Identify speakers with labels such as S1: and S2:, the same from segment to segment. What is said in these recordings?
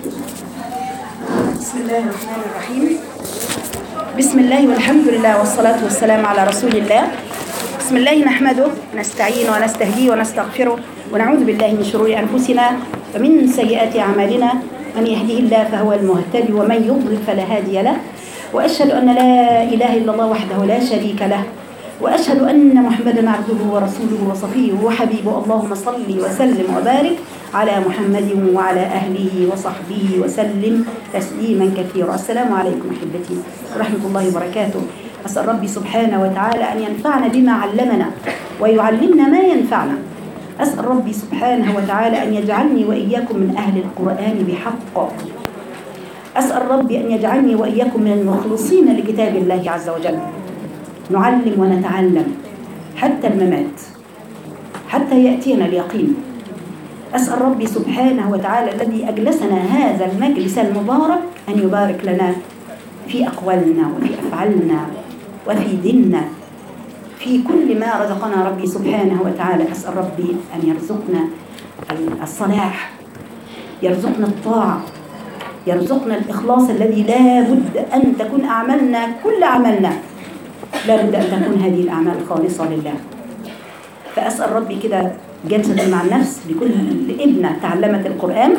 S1: بسم الله الرحمن الرحيم بسم الله والحمد لله والصلاة والسلام على رسول الله بسم الله نحمده ونستعين ونستهديه ونستغفره ونعوذ بالله من شرور أنفسنا ومن سيئات أعمالنا من يهديه الله فهو المهتدي ومن يضلل فلا هادي له وأشهد أن لا إله إلا الله وحده لا شريك له وأشهد أن محمدا عبده ورسوله وصفيه وحبيبه اللهم صل وسلم وبارك على محمد وعلى أهله وصحبه وسلم تسليما كثيرا السلام عليكم أحبتي ورحمة الله وبركاته أسأل ربي سبحانه وتعالى أن ينفعنا بما علمنا ويعلمنا ما ينفعنا أسأل ربي سبحانه وتعالى أن يجعلني وإياكم من أهل القرآن بحق أسأل ربي أن يجعلني وإياكم من المخلصين لكتاب الله عز وجل نعلم ونتعلم حتى الممات حتى يأتينا اليقين أسأل ربي سبحانه وتعالى الذي أجلسنا هذا المجلس المبارك أن يبارك لنا في أقوالنا وفي أفعالنا وفي ديننا في كل ما رزقنا ربي سبحانه وتعالى أسأل ربي أن يرزقنا الصلاح يرزقنا الطاعة يرزقنا الإخلاص الذي لا بد أن تكون أعمالنا كل عملنا لا بد أن تكون هذه الأعمال خالصة لله فأسأل ربي كده جلسة مع النفس لكل ابنة تعلمت القرآن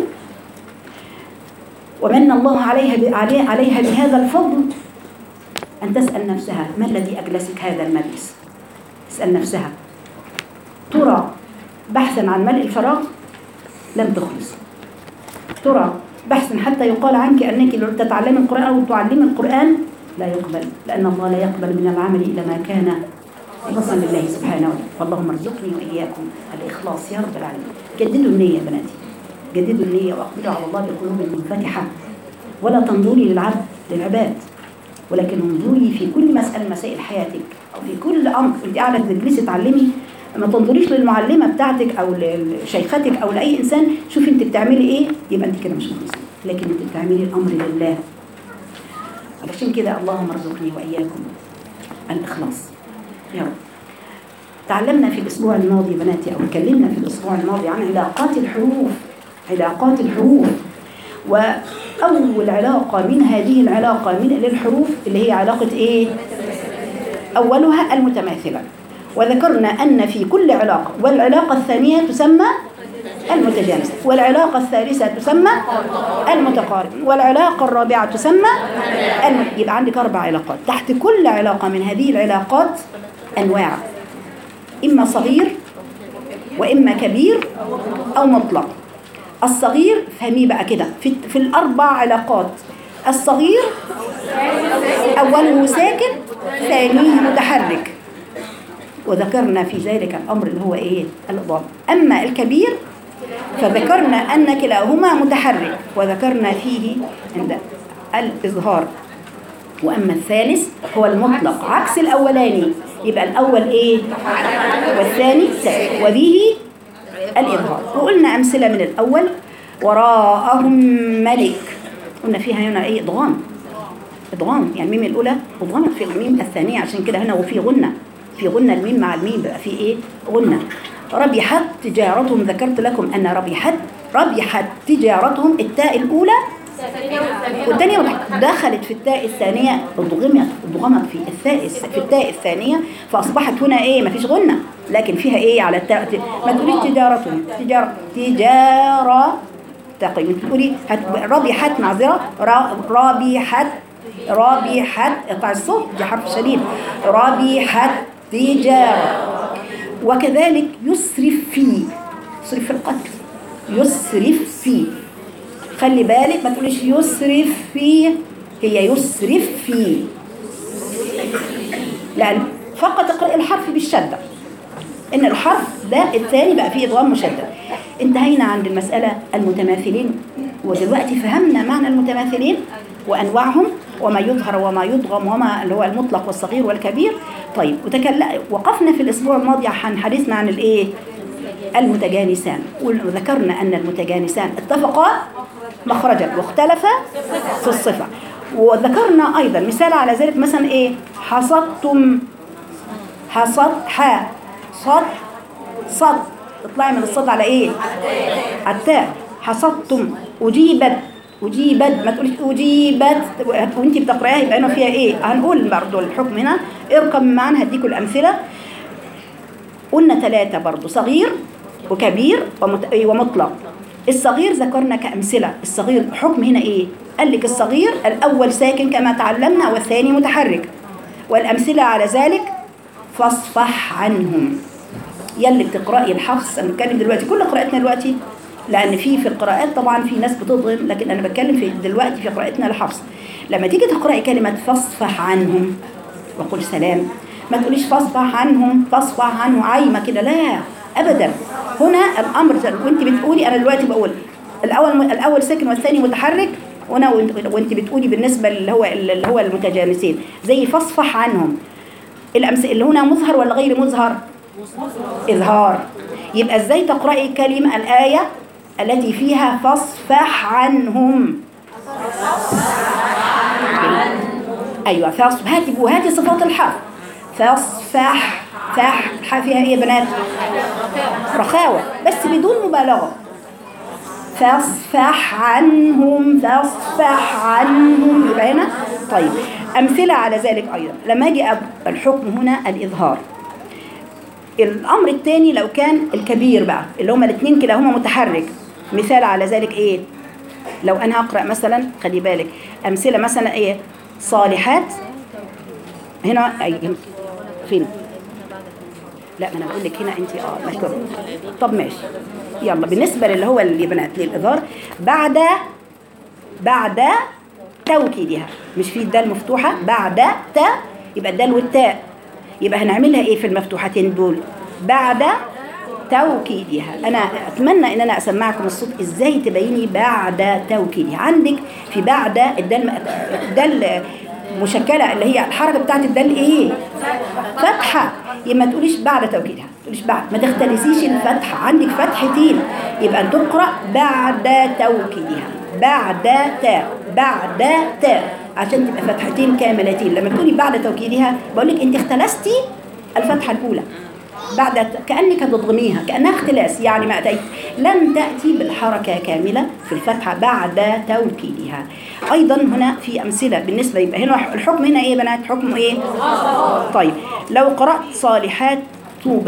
S1: ومن الله عليها عليها بهذا الفضل أن تسأل نفسها ما الذي أجلسك هذا المجلس تسأل نفسها ترى بحثا عن ملء الفراغ لم تخلص ترى بحثا حتى يقال عنك أنك لو تتعلم القرآن أو تعلم القرآن لا يقبل لأن الله لا يقبل من العمل إلا ما كان خالصا لله سبحانه وتعالى فاللهم ارزقني وإياكم الإخلاص يا رب العالمين جددوا النية يا بناتي جددوا النية وأقبلوا على الله بقلوب منفتحة ولا تنظري للعبد للعباد ولكن انظري في كل مسألة مسائل حياتك أو في كل أمر أنت قاعدة تجلسي تعلمي ما تنظريش للمعلمة بتاعتك أو لشيختك أو لأي إنسان شوفي أنت بتعملي إيه يبقى أنت كده مش مخلصة لكن أنت بتعملي الأمر لله علشان كده اللهم ارزقني وإياكم الإخلاص يا رب تعلمنا في الأسبوع الماضي بناتي أو اتكلمنا في الأسبوع الماضي عن علاقات الحروف علاقات الحروف وأول علاقة من هذه العلاقة من للحروف اللي هي علاقة إيه؟ أولها المتماثلة وذكرنا أن في كل علاقة والعلاقة الثانية تسمى المتجانسة والعلاقة الثالثة تسمى المتقارب والعلاقة الرابعة تسمى الم... يبقى عندك أربع علاقات تحت كل علاقة من هذه العلاقات أنواع إما صغير وإما كبير أو مطلق الصغير فهميه بقى كده في, في الأربع علاقات الصغير أوله ساكن ثانيه متحرك وذكرنا في ذلك الأمر اللي هو إيه الإضافة أما الكبير فذكرنا أن كلاهما متحرك وذكرنا فيه عند الإظهار وأما الثالث هو المطلق عكس الأولاني يبقى الأول إيه والثاني ساكن وبه الإظهار وقلنا أمثلة من الأول وراءهم ملك قلنا فيها هنا إيه إضغام إضغام يعني الميم الأولى أضغمت في الميم الثانية عشان كده هنا وفي غنة في غنة الميم مع الميم بقى في إيه غنة ربحت تجارتهم ذكرت لكم أن ربحت ربحت تجارتهم التاء الأولى والثانية دخلت في التاء الثانية ضغمت ضغمت في التاء في التاء الثانية فأصبحت هنا إيه ما فيش غنة لكن فيها إيه على التاء ما تقوليش تجارتهم تجارة تجارة تقييم تقولي ربحت معذرة ربحت ربحت اقطع الصوت دي حرف شديد ربحت تجارة وكذلك يسرف فيه يسرف في القتل يسرف فيه خلي بالك ما تقوليش يسرف فيه هي يسرف فيه لأن فقط اقرأ الحرف بالشدة إن الحرف ده الثاني بقى فيه إضغام مشدد انتهينا عند المسألة المتماثلين ودلوقتي فهمنا معنى المتماثلين وأنواعهم وما يظهر وما يضغم وما اللي هو المطلق والصغير والكبير طيب وتكلم وقفنا في الأسبوع الماضي عن حديثنا عن الإيه المتجانسان وذكرنا أن المتجانسان اتفقا مخرجا واختلفا في الصفة وذكرنا أيضا مثال على ذلك مثلا إيه حصدتم حصد ح صد صد اطلعي من الصد على إيه على التاء حصدتم أجيبت أجيبت ما تقوليش أجيبت وأنت بتقرأيها يبقى هنا فيها إيه هنقول برضو الحكم هنا ارقم معنا هديكوا الأمثلة قلنا ثلاثة برضو صغير وكبير ومت... ومطلق الصغير ذكرنا كأمثلة الصغير حكم هنا إيه قال لك الصغير الأول ساكن كما تعلمنا والثاني متحرك والأمثلة على ذلك فاصفح عنهم يلي بتقرأي الحفص أنا بتكلم دلوقتي كل قراءتنا دلوقتي لأن في في القراءات طبعا في ناس بتضغم لكن أنا بتكلم في دلوقتي في قراءتنا الحفص لما تيجي تقرأي كلمة فاصفح عنهم وقل سلام ما تقوليش فاصفح عنهم فاصفح عنه عايمة كده لا أبدا هنا الأمر وأنت بتقولي أنا دلوقتي بقول الأول الأول ساكن والثاني متحرك هنا وأنت بتقولي بالنسبة اللي هو اللي هو المتجانسين زي فاصفح عنهم الأمثلة اللي هنا مظهر ولا غير مظهر؟ إظهار يبقى إزاي تقرأي كلمة الآية التي فيها فاصفح عنهم أيوة فاصفح هاتي وهاتي صفات الحرف فاصفح فح الحاء فيها إيه يا بنات؟ رخاوة بس بدون مبالغة فاصفح عنهم فاصفح عنهم يبقى هنا طيب أمثلة على ذلك أيضا لما أجي الحكم هنا الإظهار الأمر الثاني لو كان الكبير بقى اللي هما الاثنين كلاهما متحرك مثال على ذلك إيه لو أنا هقرأ مثلا خلي بالك أمثلة مثلا إيه صالحات هنا أي فين لا ما انا بقول لك هنا انت اه مشكور طب ماشي يلا بالنسبه للي هو اللي بنات للاظهار بعد بعد توكيدها مش في الدال مفتوحه بعد تا يبقى الدال والتاء يبقى هنعملها ايه في المفتوحتين دول بعد توكيدها انا اتمنى ان انا اسمعكم الصوت ازاي تبيني بعد توكيدها عندك في بعد الدال الدال مشكلة اللي هي الحركة بتاعت الدال ايه فتحة يبقى ما تقوليش بعد توكيدها ما تقوليش بعد ما تختلسيش الفتحة عندك فتحتين يبقى تقرأ بعد توكيدها بعد تاء بعد تاء عشان تبقى فتحتين كاملتين لما تقولي بعد توكيدها بقول لك انت اختلستي الفتحة الأولى بعد كأنك تضغميها كأنها اختلاس يعني ما أتيت لم تأتي بالحركة كاملة في الفتحة بعد توكيدها أيضا هنا في أمثلة بالنسبة يبقى هنا الحكم هنا إيه يا بنات حكم إيه طيب لو قرأت صالحات طوبى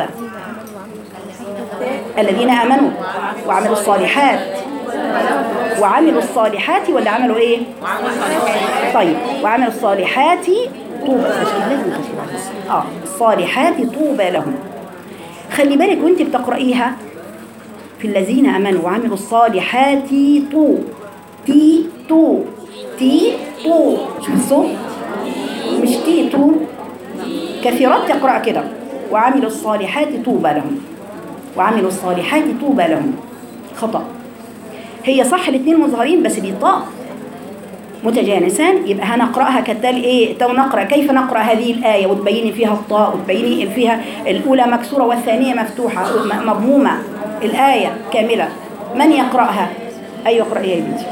S1: الذين آمنوا وعملوا الصالحات وعملوا الصالحات ولا عملوا إيه طيب وعملوا الصالحات طوبى اه الصالحات طوبى لهم خلي بالك وانت بتقرأيها في الذين امنوا وعملوا الصالحات طو تي تو تي تو شوف الصوت مش تي تو كثيرات تقرأ كده وعملوا الصالحات طوبى لهم وعملوا الصالحات طوبى لهم خطأ هي صح الاثنين مظهرين بس دي طاء متجانسان يبقى هنقرأها كالتالي ايه تو نقرأ كيف نقرأ هذه الآية وتبيني فيها الطاء وتبيني فيها الأولى مكسورة والثانية مفتوحة مضمومة الآية كاملة من يقرأها أي يقرأ يا بنتي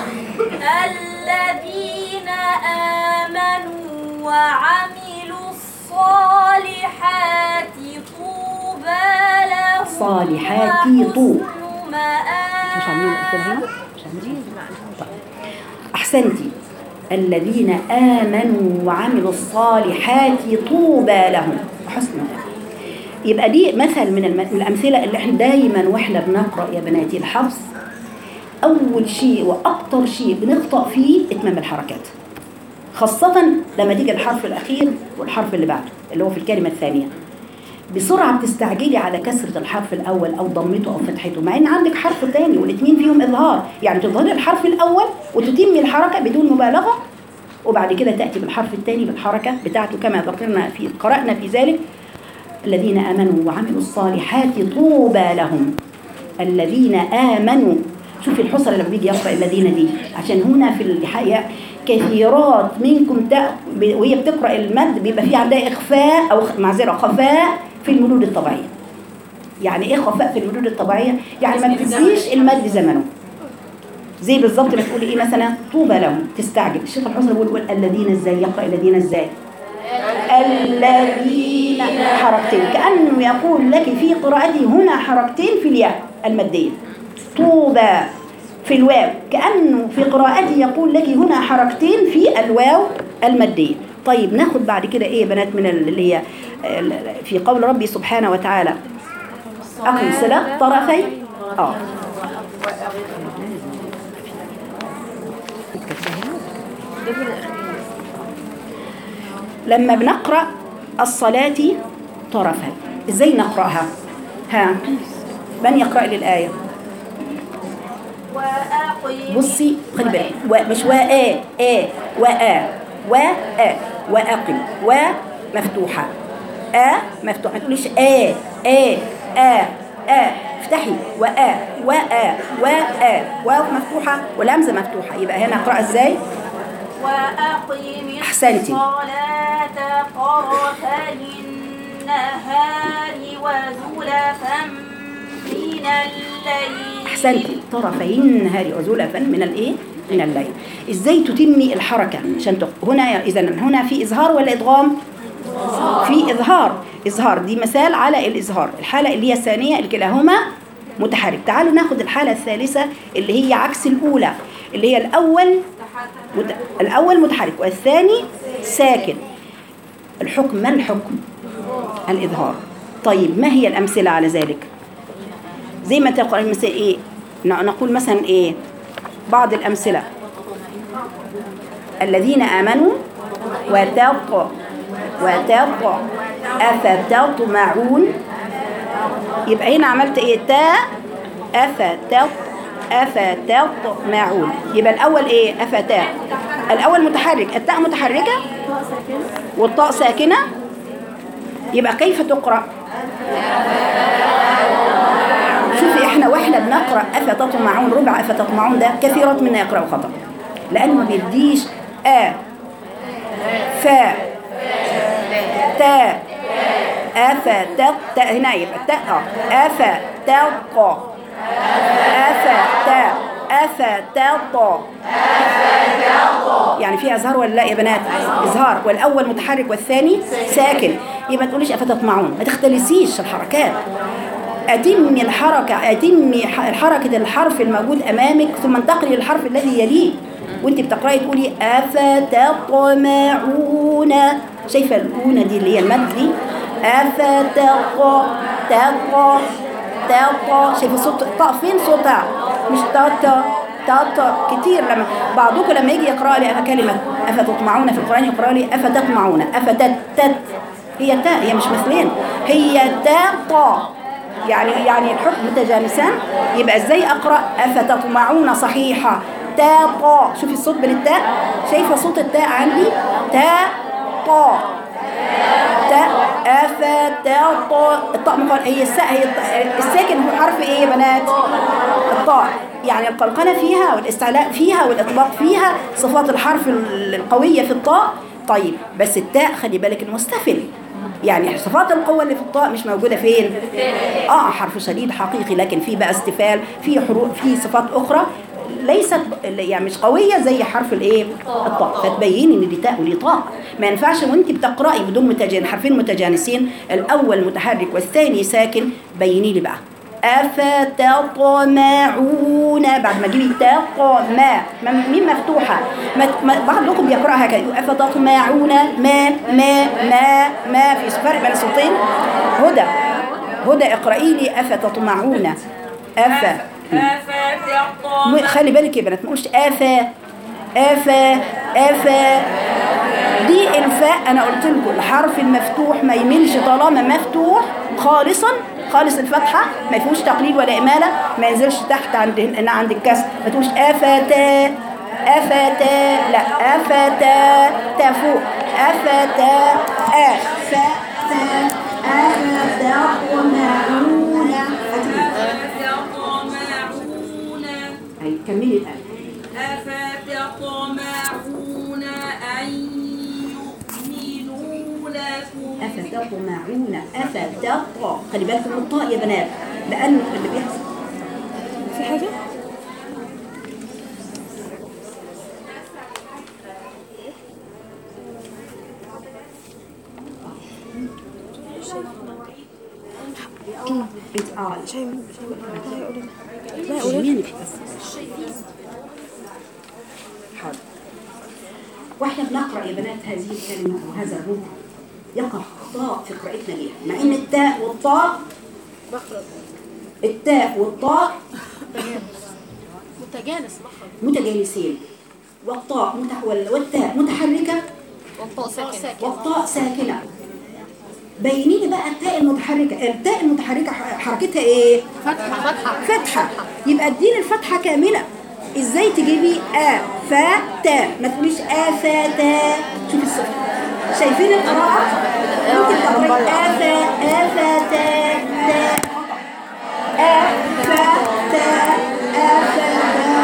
S2: الذين آمنوا وعملوا الصالحات طوبى لهم
S1: صالحات طو مش عاملين
S2: مآب
S1: هنا مش عاملين أحسنتي الذين آمنوا وعملوا الصالحات طوبى لهم حسن يبقى دي مثل من الم- من الأمثلة اللي احنا دايما واحنا بنقرأ يا بناتي الحفظ أول شيء وأكتر شيء بنخطأ فيه إتمام الحركات خاصة لما تيجي الحرف الأخير والحرف اللي بعده اللي هو في الكلمة الثانية بسرعة بتستعجلي على كسرة الحرف الأول أو ضمته أو فتحته مع إن عندك حرف تاني والاثنين فيهم إظهار يعني تظهري الحرف الأول وتتمي الحركة بدون مبالغة وبعد كده تأتي بالحرف الثاني بالحركة بتاعته كما ذكرنا في قرأنا في ذلك الذين آمنوا وعملوا الصالحات طوبى لهم الذين آمنوا شوفي الحصر لما بيجي يقرأ الذين دي عشان هنا في الحقيقة كثيرات منكم تأ... وهي بتقرأ المد بيبقى في عندها إخفاء أو خ- معذرة خفاء في المدود الطبيعية يعني إيه خفاء في المدود الطبيعية؟ يعني ما بتديش المد زمنه زي بالظبط ما تقولي إيه مثلا طوبى لهم تستعجل الشيخ الحسن بيقول يقول الذين إزاي يقرأ الذين إزاي الذين حركتين كأنه يقول لك في قراءتي هنا حركتين في الياء المادية طوبى في الواو كأنه في قراءته يقول لك هنا حركتين في الواو المادية طيب ناخد بعد كده ايه يا بنات من اللي هي في قول ربي سبحانه وتعالى أقم الصلاة طرفي اه لما بنقرأ الصلاة طرفا ازاي نقرأها ها من يقرأ لي الآية
S2: وأقيم
S1: بصي خلي بالك و- مش وا آ آ وآ وا آ وأقم و مفتوحة آ مفتوحة ما تقوليش آ آ آ آ افتحي وآ وآ وآ واو مفتوحة والهمزة مفتوحة يبقى هنا اقرأ ازاي؟
S2: وأقيم
S1: أحسنتي.
S2: الصلاة طرفي النهار وزلفا من الليل
S1: احسنتي طرفي النهار وزلفا من الايه من الليل ازاي تتمي الحركه عشان تق... هنا اذا هنا في اظهار ولا ادغام في اظهار اظهار دي مثال على الاظهار الحاله اللي هي الثانيه اللي كلاهما متحرك تعالوا ناخد الحاله الثالثه اللي هي عكس الاولى اللي هي الاول مت... الاول متحرك والثاني ساكن الحكم ما الحكم الاظهار طيب ما هي الامثله على ذلك زي ما تقول مثلا ايه ن- نقول مثلا ايه بعض الامثله الذين امنوا وتق وتق افتطمعون يبقى هنا عملت ايه تا افتط افتطمعون يبقى الاول ايه افتا الاول متحرك التاء متحركه والطاء ساكنه يبقى كيف تقرأ شوفي احنا واحنا بنقرا افتطمعون ربع افتطمعون ده كثيرات منا يقراوا خطا لانه ما بيديش ا فا تا افتط تا هنا يبقى تا اه افتط افت افتط يعني فيها اظهار ولا لا يا بنات اظهار والاول متحرك والثاني ساكن يبقى ما تقوليش افتطمعون ما تختلسيش الحركات أتمي الحركة أتمي ح- حركة الحرف الموجود أمامك ثم انتقلي للحرف الذي يليه وانت بتقرأي تقولي أفتطمعون شايفة الأونة دي اللي هي المد دي أفتق تق تق شايفة صوت الطاء فين صوتها مش تاتا تاتا كتير لما بعضكم لما يجي يقرأ لي كلمة أفتطمعون في القرآن يقرأ لي أفتطمعون أفتت تت هي تاء هي مش مثلين هي تاء طاء يعني يعني الحكم متجانسان يبقى ازاي اقرا افتطمعون صحيحه تاء طاء شوفي الصوت بين التاء شايفه صوت التاء عندي تاء طاء تاء افتاء طاء الطاء مقال هي الساء هي الط- الساكن هو حرف ايه يا بنات الطاء يعني القلقله فيها والاستعلاء فيها والاطلاق فيها صفات الحرف القويه في الطاء طيب بس التاء خلي بالك المستفل يعني صفات القوة اللي في الطاء مش موجودة فين؟ اه حرف شديد حقيقي لكن في بقى استفال في حروف في صفات أخرى ليست يعني مش قوية زي حرف الايه؟ الطاء فتبيني ان دي تاء ودي طاء ما ينفعش وانت بتقرأي بدون متجان حرفين متجانسين الأول متحرك والثاني ساكن بيني لي بقى أفتطمعون بعد ما تجيبي تاء ما ما- مين مفتوحة ما ما- بعضكم بيقرأها هكذا يقول أفتطمعون ما ما ما ما في فرق بين الصوتين هدى هدى اقرأي لي أفتطمعون أفا م- خلي بالك يا بنات ما تقولش أفا أفا أفا دي الفاء انا قلت لكم الحرف المفتوح ما يميلش طالما مفتوح خالصا خالص الفتحه ما فيهوش تقليل ولا اماله ما ينزلش تحت عند هنا عند الكسر ما تقولش افتا افتا لا افتا تا فوق افتا افتا افتا طمعون هي كملي الآية
S3: أفتطمعون أن يؤمنوا لكم
S1: أفتطمعون أفتط خلي بالكم من الطاء يا بنات لأن اللي بيحصل في حاجة؟ انت اه يمينك بس حاضر واحنا بنقرا يا بنات هذه الكلمه وهذا الروح يقع اخطاء في قراءتنا ليها مع ان التاء والطاء التاء والطاء
S4: متجانس مخرج
S1: متجانسين والطاء متح... وال- والتاء متحركه
S4: والطاء ساكن
S1: والطاء ساكنه بيني لي بقى التاء المتحركه التاء المتحركه ح- حركتها ايه
S4: فتحة فتحة
S1: فتحه يبقى اديني الفتحه كامله ازاي تجيبي ا فا تا ما تقوليش ا فا تا شوفي الصفر شايفين القراءه ممكن تقراي ا فا ا فا تا تا ا فا تا ا فا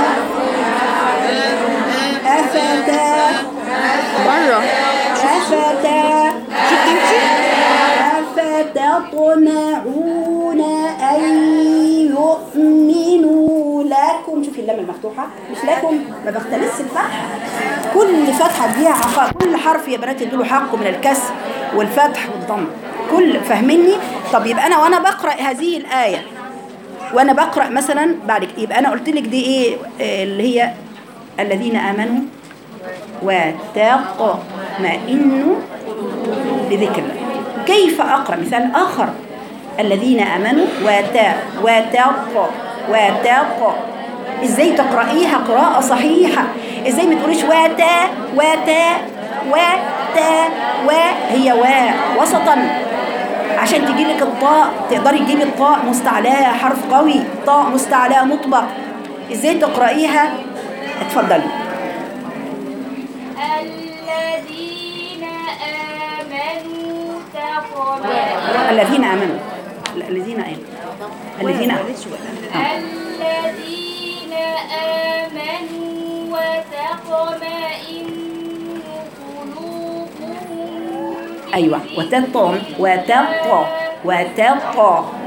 S1: تا ا فا تا
S4: مرة
S1: أفتا أفتطمعون أن يؤمنوا لكم شوفي اللام المفتوحة مش لكم ما بختلس الفتح كل فتحة فيها عقاب كل حرف يا بنات يديله حقه من الكسر والفتح والضم كل فاهميني طب يبقى أنا وأنا بقرأ هذه الآية وأنا بقرأ مثلا بعد كده- يبقى أنا قلت لك دي إيه آه، اللي هي الذين آمنوا وتطمئن بذكر الله كيف أقرأ مثال آخر الذين آمنوا وتا وتق وتق إزاي تقرأيها قراءة صحيحة إزاي ما تقوليش وتا وتا وتا و هي و وسطا عشان تجي لك الطاء تقدري تجيبي الطاء مستعلاها حرف قوي طاء مستعلاها مطبق ازاي تقرأيها اتفضلي
S2: الذين آمنوا تطمئن
S1: الذين آمنوا لا، الذين آمنوا الذين آمنوا
S2: الذين آمنوا وتطمئن قلوبهم
S1: أيوة وتطم وتط وتط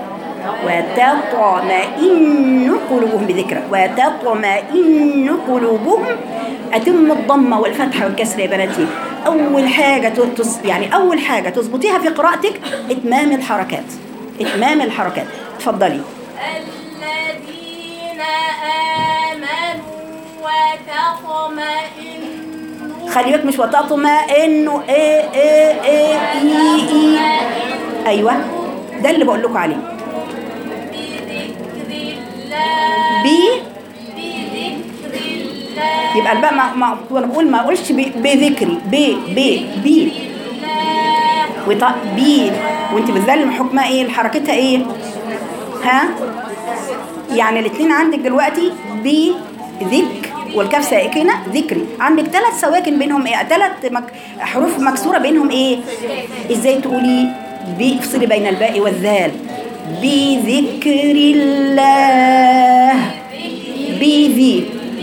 S1: وتطمئن قلوبهم بذكر وتطمئن قلوبهم أتم الضمة والفتحة والكسر يا بناتي أول حاجة تص... يعني أول حاجة تظبطيها في قراءتك إتمام الحركات إتمام الحركات اتفضلي
S2: الذين آمنوا وتطمئن
S1: خلي بالك مش وتطمئن إيه إيه إيه إي إي أيوة ده اللي بقول لكم عليه
S2: بذكر الله
S1: بي
S2: بذكر الله
S1: يبقى الباء ما ما وانا بقول ما اقولش ب- بذكري ب ب بي وط بي وانت بتذلم حكمها ايه حركتها ايه ها يعني الاثنين عندك دلوقتي بي ذك والكاف ساكنه ذكري عندك ثلاث سواكن بينهم ايه ثلاث مك... حروف مكسوره بينهم ايه ازاي تقولي بي افصلي بين الباء والذال بذكر الله بذي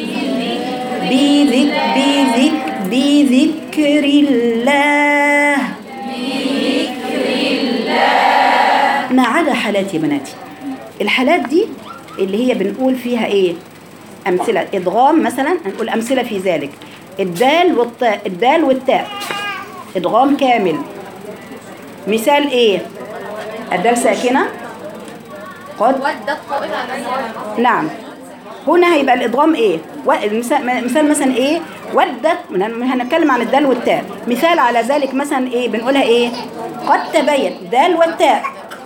S1: بذك بذك بذكر الله ما عدا حالات يا بناتي الحالات دي اللي هي بنقول فيها ايه امثله ادغام مثلا هنقول امثله في ذلك الدال والطاء الدال والتاء ادغام كامل مثال ايه الدال ساكنه قد
S4: ودت طائفة من
S1: نعم هنا هيبقى الادغام ايه و- مثال مثال مثلا ايه ودت من- هنتكلم عن الدال والتاء مثال على ذلك مثلا ايه بنقولها ايه قد تبين دال والتاء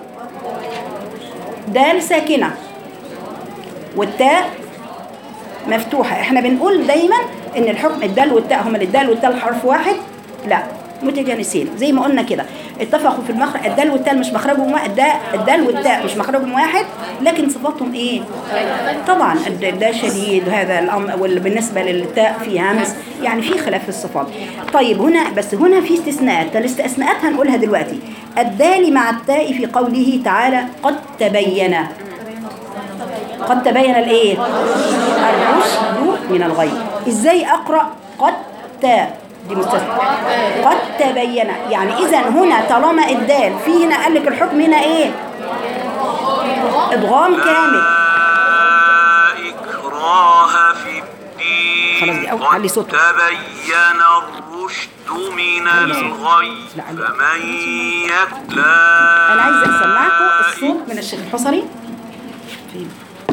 S1: دال ساكنه والتاء مفتوحه احنا بنقول دايما ان الحكم الدال والتاء هما الدال والتاء حرف واحد لا متجانسين زي ما قلنا كده اتفقوا في المخرج الدال والتاء مش مخرجهم واحد ده الدال والتاء مش مخرجهم واحد لكن صفاتهم ايه طبعا الد- ده شديد وهذا الامر بالنسبه للتاء في همس يعني في خلاف في الصفات طيب هنا بس هنا في استثناءات الاستثناءات هنقولها دلوقتي الدال مع التاء في قوله تعالى قد تبين قد تبين الايه الرشد من الغي ازاي اقرا قد تاء دي مستثنى قد تبين يعني اذا هنا طالما الدال في هنا قال لك الحكم هنا ايه ادغام كامل
S5: لا إكراه في الدين
S1: خلاص دي أول-
S5: قد
S1: علي صوتك.
S5: تبين الرشد من الغي
S1: لا، علي.
S5: فمن يتلا
S1: انا عايزه اسمعكم الصوت من الشيخ الحصري فين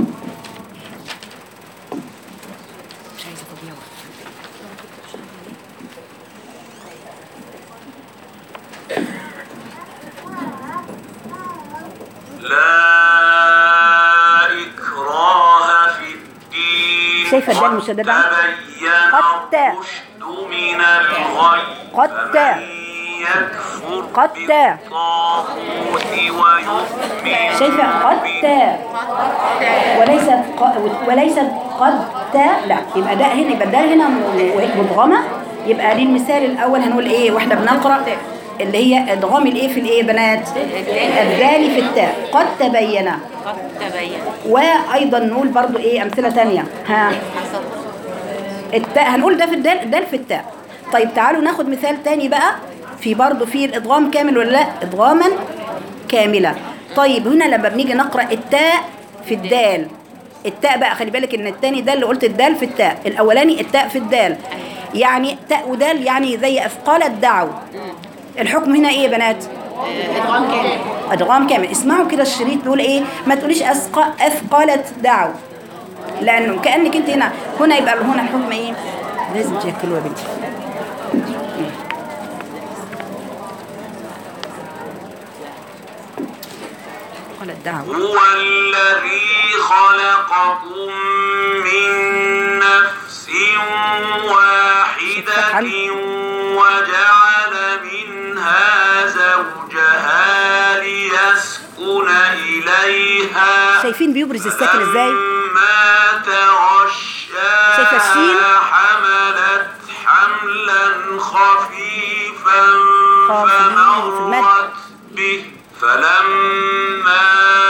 S1: مش عايزه تضيع وقت
S5: لا إكراه في الدين
S1: شايفة الدال
S5: قد
S1: المشددة؟
S5: تبين
S1: قد.
S5: الرشد من الغي
S1: قد.
S5: فمن يكفر
S1: قد.
S5: بالطاغوت ويؤمن
S1: شايفه قد تا وليست ق... وليست قد تا لا يبقى ده هنا يبقى ده هنا م- مدغمه يبقى للمثال الاول هنقول ايه واحنا بنقرا اللي هي ادغام الايه في الايه يا بنات الدال في التاء قد تبين
S6: قد تبين
S1: وايضا نقول برضو ايه امثله تانية ها التاء هنقول ده في الدال الدال في التاء طيب تعالوا ناخد مثال تاني بقى في برضو في الادغام كامل ولا لا ادغاما كاملا طيب هنا لما بنيجي نقرا التاء في الدال التاء بقى خلي بالك ان التاني ده اللي قلت الدال في التاء الاولاني التاء في الدال يعني تاء ودال يعني زي اثقال الدعو الحكم هنا ايه يا بنات
S6: ادغام كامل
S1: ادغام كامل اسمعوا كده الشريط بيقول ايه ما تقوليش أثق... اثقلت دعو لانه كانك انت هنا هنا يبقى هنا الحكم ايه لازم تاكلوا يا بنتي اثقلت دعو
S5: هو الذي خلقكم من نفس واحدة وجعل منها زوجها ليسكن إليها
S1: شايفين بيبرز الساكن ازاي
S5: فلما تغشاها
S1: شايفة الشين؟
S5: حملت حملا خفيفا
S1: خفيف في المد.
S5: فمرت به فلما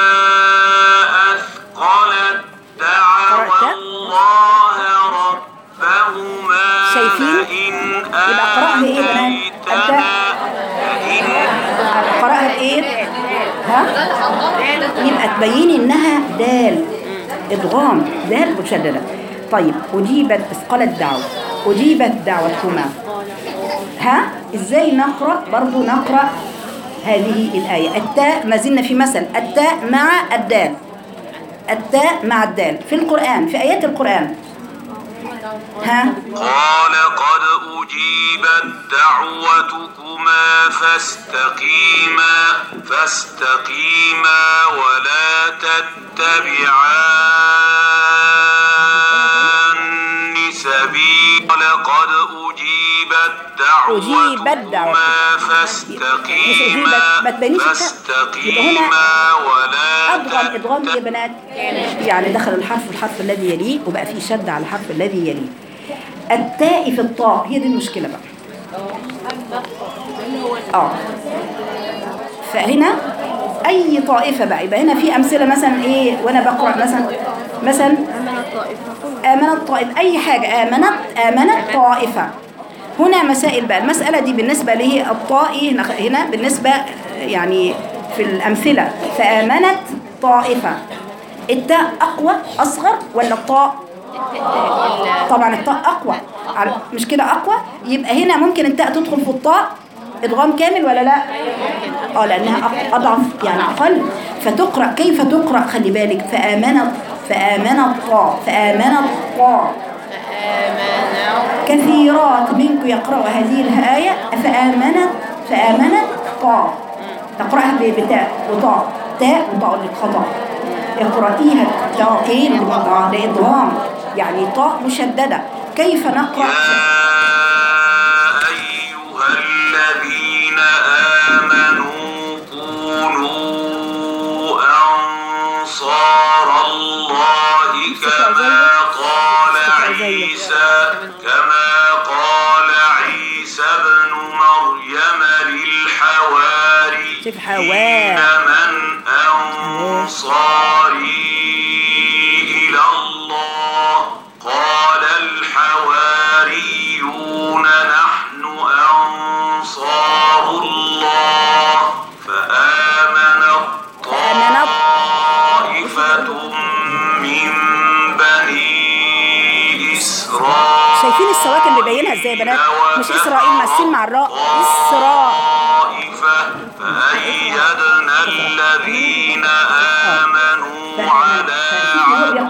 S5: أثقلت دعوا
S1: قرأت؟
S5: الله ربهما
S1: شايفين؟
S5: لئن
S1: يبقى قرأها ايه يا بنات؟
S5: آتيتنا لئن
S1: قراءة ايه ها يبقى تبيني انها دال ادغام دال مشدده طيب اجيبت اثقلت دعوه اجيبت دعوتهما ها ازاي نقرا برضو نقرا هذه الايه التاء ما زلنا في مثل التاء مع الدال التاء مع الدال في القران في ايات القران ها
S5: قال قد أجيبت دعوتكما فاستقيما فاستقيما ولا تتبعان سبيل قد أجيبت
S1: أجيبت
S5: دعوتكما
S1: دعوتكما. مش
S5: فاستقيما
S1: أجيبت، ما تبينيش التاء. يبقى هنا
S5: فاستقيما ولا
S1: أدغم إدغام إيه يا بنات يعني دخل الحرف الحرف الذي يليه وبقى فيه شد على الحرف الذي يليه التاء في الطاء هي دي المشكلة بقى اه فهنا أي طائفة بقى يبقى هنا في أمثلة مثلا إيه وأنا بقرأ مثلا مثلا آمنت طائفة أي حاجة آمنت آمنت طائفة هنا مسائل بقى المسألة دي بالنسبة له الطاء هنا هنا بالنسبة يعني في الأمثلة فآمنت طائفة التاء أقوى أصغر ولا الطاء طبعا الطاء أقوى على- مش كده أقوى يبقى هنا ممكن التاء تدخل في الطاء إدغام كامل ولا لا اه لأنها أق- أضعف يعني أقل فتقرأ كيف تقرأ خلي بالك فآمنت فآمنت طاء فآمنت طاء كثيرات منكم يقرأوا هذه الآية فآمنت فآمنت طاء تقرأها ب- بتاء وطاء تاء وطاء للخطأ اقرأيها تاءين بمضاعف لإضغام يعني طاء مشددة كيف نقرأ
S5: أيها الذين آمنوا كونوا أنصار الله كما قال عيسى كما قال عيسى ابن مريم للحواري
S1: شوف حوار.
S5: من أنصاري إلى الله قال الحواريون نحن أنصار الله فآمنت
S1: فآمنت
S5: طائفة من بني إسرائيل
S1: شايفين السواكن اللي بينها ازاي يا بنات مش إسرائيل مع السين مع الراء إسراء
S5: طائفة فأيدنا الذين آمنوا على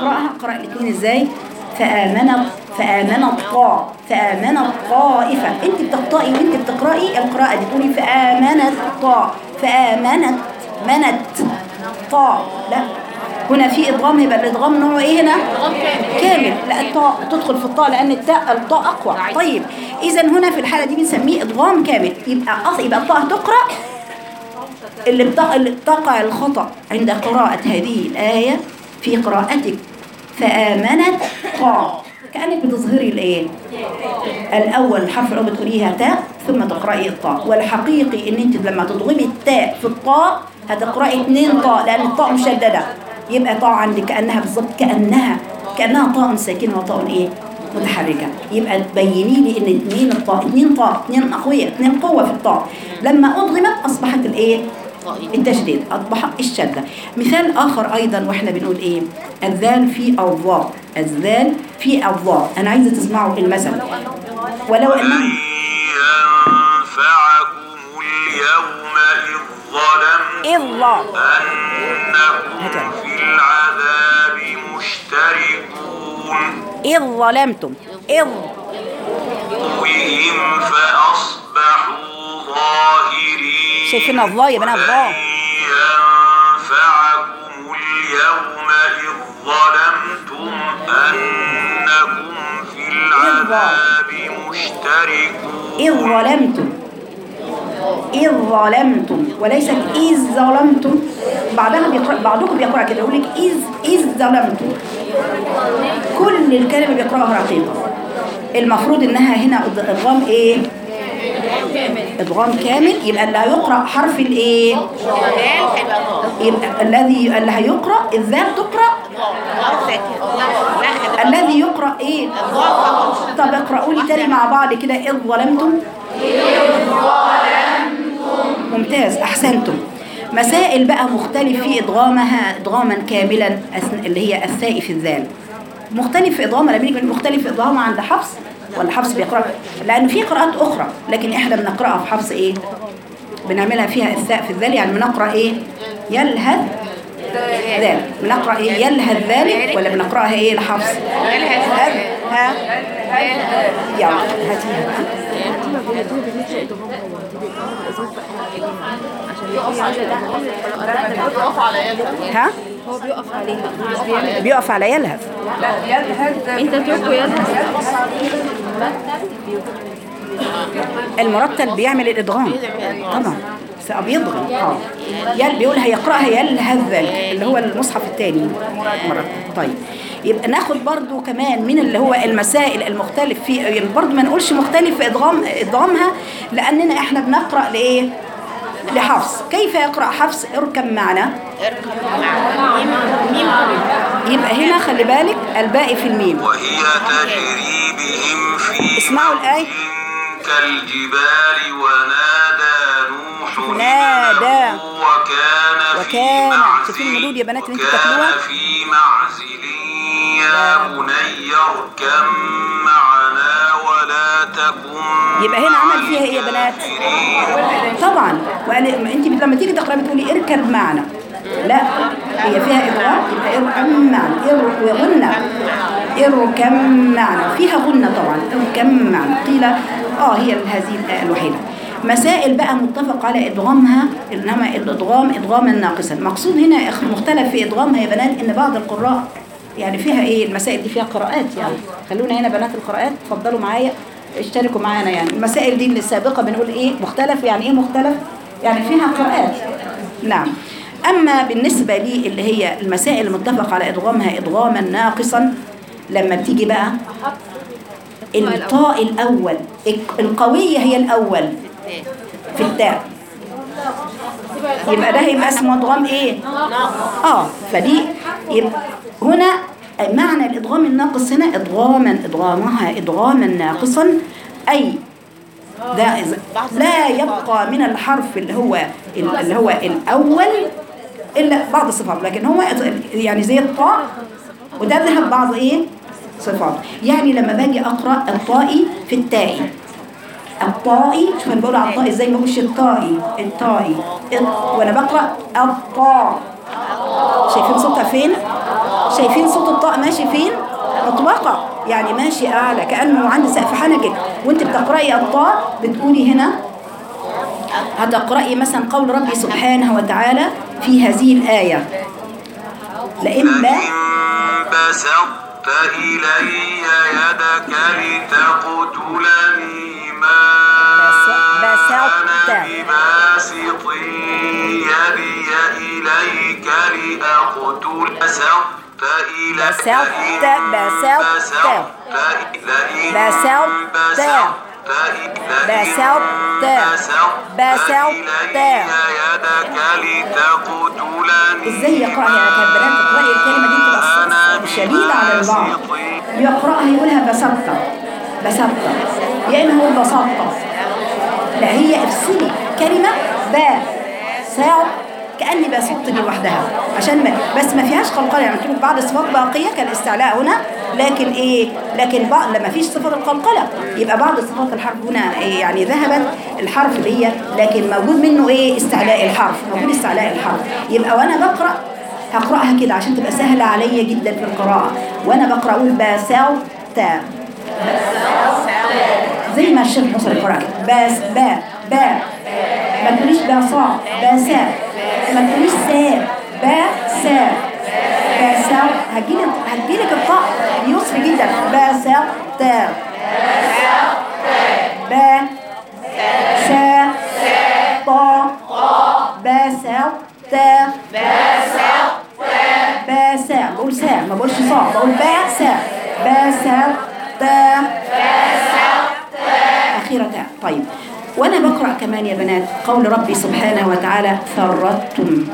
S1: اقراها اقرا الاثنين ازاي فامنت فامنت طا فامنت طائفه انت بتقطعي وانت بتقراي القراءه دي تقولي فامنت طا فامنت منت طا لا هنا في ادغام يبقى الادغام نوعه ايه هنا كامل لا الطاء تدخل في الطاء لان التاء الطاء اقوى طيب اذا هنا في الحاله دي بنسميه ادغام كامل يبقى أص... يبقى الطاء تقرا اللي بتقع اللي بتقع الخطا عند قراءه هذه الايه في قراءتك فامنت طاء كانك بتظهري الايه الاول الحرف الاول بتقوليها تاء ثم تقراي الطاء والحقيقي ان انت لما تضغمي التاء في الطاء هتقراي اثنين طاء لان الطاء مشدده يبقى طاء عندك كانها بالظبط كانها كانها طاء ساكنه وطاء ايه متحركه يبقى تبيني لي ان اثنين الطاء اثنين طاء اثنين اقوياء اثنين قوه في الطاء لما اضغمت اصبحت الايه التشديد اصبح الشده مثال اخر ايضا واحنا بنقول ايه الذال في الضاء الذال في الضاء انا عايزه تسمعوا المثل ولو
S5: لن
S1: انهم
S5: ينفعكم اليوم إذ ظلمتم
S1: الله
S5: أنكم في العذاب مشتركون
S1: إذ ظلمتم إذ
S5: بهم فأصبحوا ظاهرين
S1: شايفين الله يا بنات الله
S5: ينفعكم اليوم إذ ظلمتم أنكم في العذاب مشتركون
S1: إذ ظلمتم إذ ظلمتم وليست إذ ظلمتم بعضها بيقرأ بعضكم بيقرأ كده يقول لك إذ إذ ظلمتم كل الكلمة بيقرأها رقيقة المفروض إنها هنا إدغام إيه؟ إدغام كامل يبقى اللي هيقرأ حرف الإيه؟
S6: دال هيبقى ضاد
S1: يبقى الذي اللي هيقرأ الذال تقرأ
S6: ضاد ساكن لا هيبقى
S1: الذي يقرأ إيه؟ طب اقرأوا لي تاني مع بعض كده إذ ظلمتم ممتاز أحسنتم مسائل بقى مختلف في إدغامها إدغاما كاملا أثن- اللي هي الثاء في الذال مختلف في إدغامها لما يجي مختلف في إدغامها عند حفص ولا حفص بيقرأ لأن في قراءات أخرى لكن إحنا بنقرأها في حفص إيه؟ بنعملها فيها الثاء في الذال يعني بنقرأ إيه؟ يلهث ذال بنقرأ إيه؟ يلهث ذلك ولا بنقرأها إيه لحفص؟ هذ ها يلا هاتيها بقى ها
S4: هو بيقف عليها
S1: بيقف على يلهث
S4: انت تركه يلهث
S1: المرتل بيعمل الادغام طبعا بس بيضغم اه يل بيقول هيقراها يلهث ذلك اللي هو المصحف الثاني مرتل طيب يبقى ناخد برضو كمان من اللي هو المسائل المختلف في يعني برضو ما نقولش مختلف في ادغام ادغامها لاننا احنا بنقرا لايه لحفص كيف يقرا حفص اركب معنا يبقى هنا خلي بالك الباقي في الميم
S5: وهي تجري بهم في
S1: اسمعوا الآية.
S5: موج كالجبال ونادى نوح
S1: نادى.
S5: ابنه وكان في
S1: وكان.
S5: معزل
S1: شايفين المدود يا بنات اللي انتوا
S5: وكان
S1: بتاكلوها؟
S5: في معزل يا بني اركب معنا ولا تكن
S1: يبقى هنا عمل فيها ايه يا بنات طبعا وقال انت لما تيجي تقرا بتقولي اركب معنا لا هي فيها ادغام يبقى اركب معنا ار وغنى اركب معنا فيها غنى طبعا اركب معنا قيل اه هي هذه الايه الوحيده مسائل بقى متفق على ادغامها انما الادغام ادغاما ناقصا مقصود هنا إخ- مختلف في ادغامها يا بنات ان بعض القراء يعني فيها ايه المسائل دي فيها قراءات يعني خلونا هنا بنات القراءات اتفضلوا معايا اشتركوا معانا يعني المسائل دي اللي السابقه بنقول ايه مختلف يعني ايه مختلف يعني فيها قراءات نعم اما بالنسبه لي اللي هي المسائل المتفق على ادغامها ادغاما ناقصا لما بتيجي بقى الطاء الاول القويه هي الاول في التاء يبقى ده هيبقى اسمه ادغام ايه اه فدي يبقى هنا معنى الادغام الناقص هنا ادغاما ادغامها ادغاما ناقصا اي ده إذا- لا يبقى من الحرف اللي هو اللي هو الاول الا بعض الصفات لكن هو يعني زي الطاء وده ذهب بعض ايه صفات يعني لما باجي اقرا الطائي في التائي الطائي شوف انا بقول على الطائي ازاي ما بقولش الطائي الطائي الط- وانا بقرا الطاء شايفين صوتها فين شايفين صوت الطاء ماشي فين مطبقة يعني ماشي أعلى كأنه عند سقف حنكك وانت بتقرأي الطاء بتقولي هنا هتقرأي مثلا قول ربي سبحانه وتعالى في هذه الآية لئن لا
S5: لئن بسطت إلي يدك لتقتلني ما
S1: بس- بسطت.
S5: أنا بباسط يدي إليك لأقتل بسطت إلي
S1: بسطت-
S5: لئن
S1: بسطت.
S5: بسطت لئن
S1: بسطت.
S5: بسطت لئن
S1: بسطت.
S5: بسطت
S1: بسطت.
S5: إلي يدك لتقتلني
S1: ازاي يقرأها يا كانت بنات تقرأي الكلمة دي بتبقى شديدة على البعض يقرأها يقولها بسطة بسطة يا إما هو بسطة لا هي افصلي كلمة با ساعد كأني بسط دي لوحدها عشان ما بس ما فيهاش قلقلة يعني قلت لك بعض الصفات باقية كالاستعلاء هنا لكن ايه لكن بعض لما فيش صفة القلقلة يبقى بعض صفات الحرف هنا إيه يعني ذهبت الحرف اللي هي لكن موجود منه ايه استعلاء الحرف موجود استعلاء الحرف يبقى وانا بقرأ هقرأها كده عشان تبقى سهلة عليا جدا في القراءة وانا بقرأ اقول باساو تا زي ما الشيخ حسن القرآن كده باس با با ما تقوليش باصا باسا ما تقوليش سا با سا باسا هتجيلك هتجيلك الطاء بيسر جدا باسا تا با سا طا باسا تا باسا بقول سا ما بقولش صا بقول باسا باسا تا أخيرة طيب وأنا بقرأ كمان يا بنات قول ربي سبحانه وتعالى فرطتم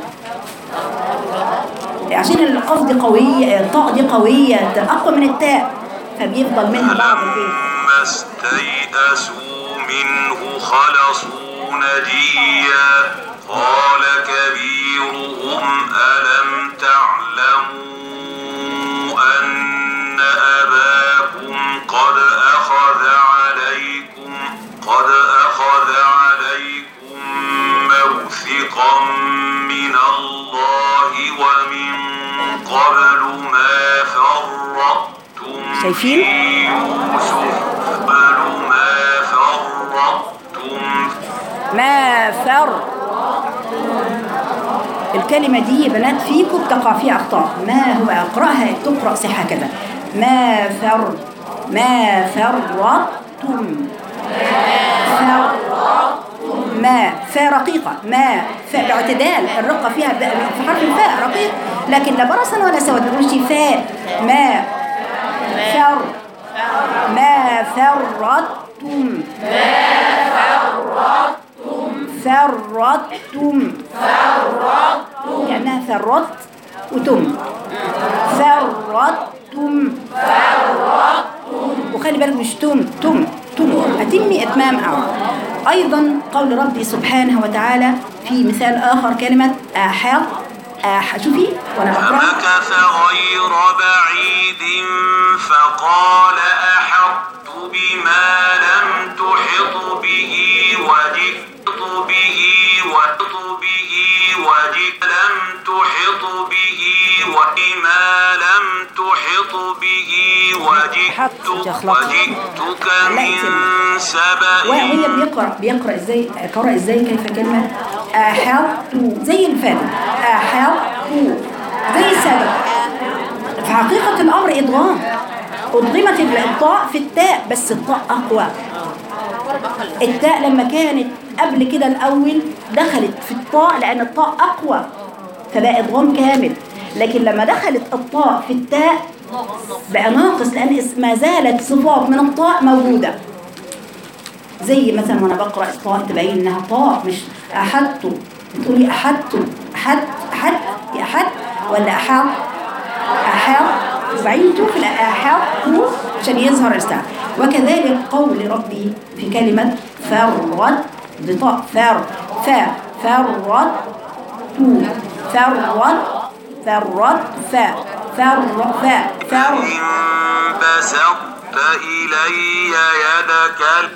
S1: عشان القصد قوية الطاء دي قوية ده أقوى من التاء فبيفضل منها بعض البيت
S5: فلما استيئسوا منه خلصوا نجيا قال كبيرهم ألم تعلموا أن أباكم قد أخذ عليكم قد أخذ عليكم موثقا من الله ومن قبل ما فرطتم
S1: شايفين؟
S5: في يوسف قبل ما فرطتم
S1: ما فر الكلمة دي يا بنات فيكم بتقع فيها أخطاء ما هو أقرأها تقرأ صحة كده ما فر ما فرطتم فر ما فا رقيقة ما فا باعتدال الرقة فيها ب- في حرف الفاء رقيق لكن لا برصا ولا سود ما تقولش فاء ما فر ما فرطتم فرطتم فرطتم كأنها فرط وتم فرطتم وخلي بالك مش تم تم تم أتمي إتمام أو أيضا قول ربي سبحانه وتعالى في مثال آخر كلمة أحاط أح شوفي وأنا بقرأ
S5: فمكث غير بعيد فقال أحطت بما لم تحط به وجئت به وجئت به وجئت لم تحط به وبما لم تحط به
S1: حط
S5: وجئت
S1: جخلق.
S5: وجئتك من
S1: وهي
S5: سبأ
S1: بيقرأ بيقرأ ازاي قرأ ازاي كيف كلمة أحط زي الفاتح أحط زي السابق في حقيقة الأمر إدغام أدغمت الطاء في التاء بس الطاء أقوى التاء لما كانت قبل كده الأول دخلت في الطاء لأن الطاء أقوى فبقى إدغام كامل لكن لما دخلت الطاء في التاء بقى ناقص لأن ما زالت صفات من الطاء موجودة زي مثلا وانا بقرا الطاء تبين انها طاء مش احدت بتقولي احدت احد احد يا احد ولا احاط احاط وبعدين تشوف الاحاط عشان يظهر الاستعلاء وكذلك قول ربي في كلمه فرت بطاء فر فا فرت تو فرت فرت فا فر فا فر
S5: إن بسطت إلي يدك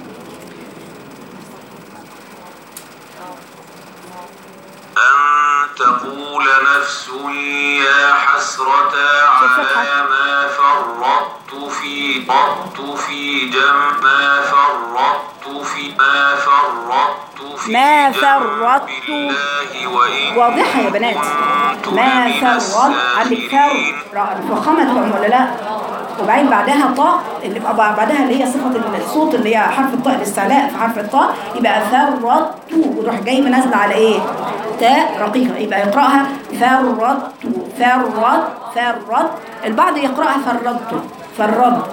S5: أن تقول نفس يا حسرة على ما فرطت في فرطت في جنب ما فرطت في ما فرطت في
S1: ما
S5: جنب
S1: فرطت.
S5: الله وإن
S1: واضحة يا بنات
S5: كنت
S1: ما
S5: لمن
S1: فرط عندك فر
S5: الساخرين.
S1: فخامة تعم ولا لا وبعدين بعدها طاء اللي بقى بعدها اللي هي صفة الصوت اللي هي حرف الطاء الاستعلاء في حرف الطاء يبقى فرطت وتروح جاي نازله على ايه تاء رقيقة يبقى يقرأها فرطت فرط فرط البعض يقرأها فرطت فرط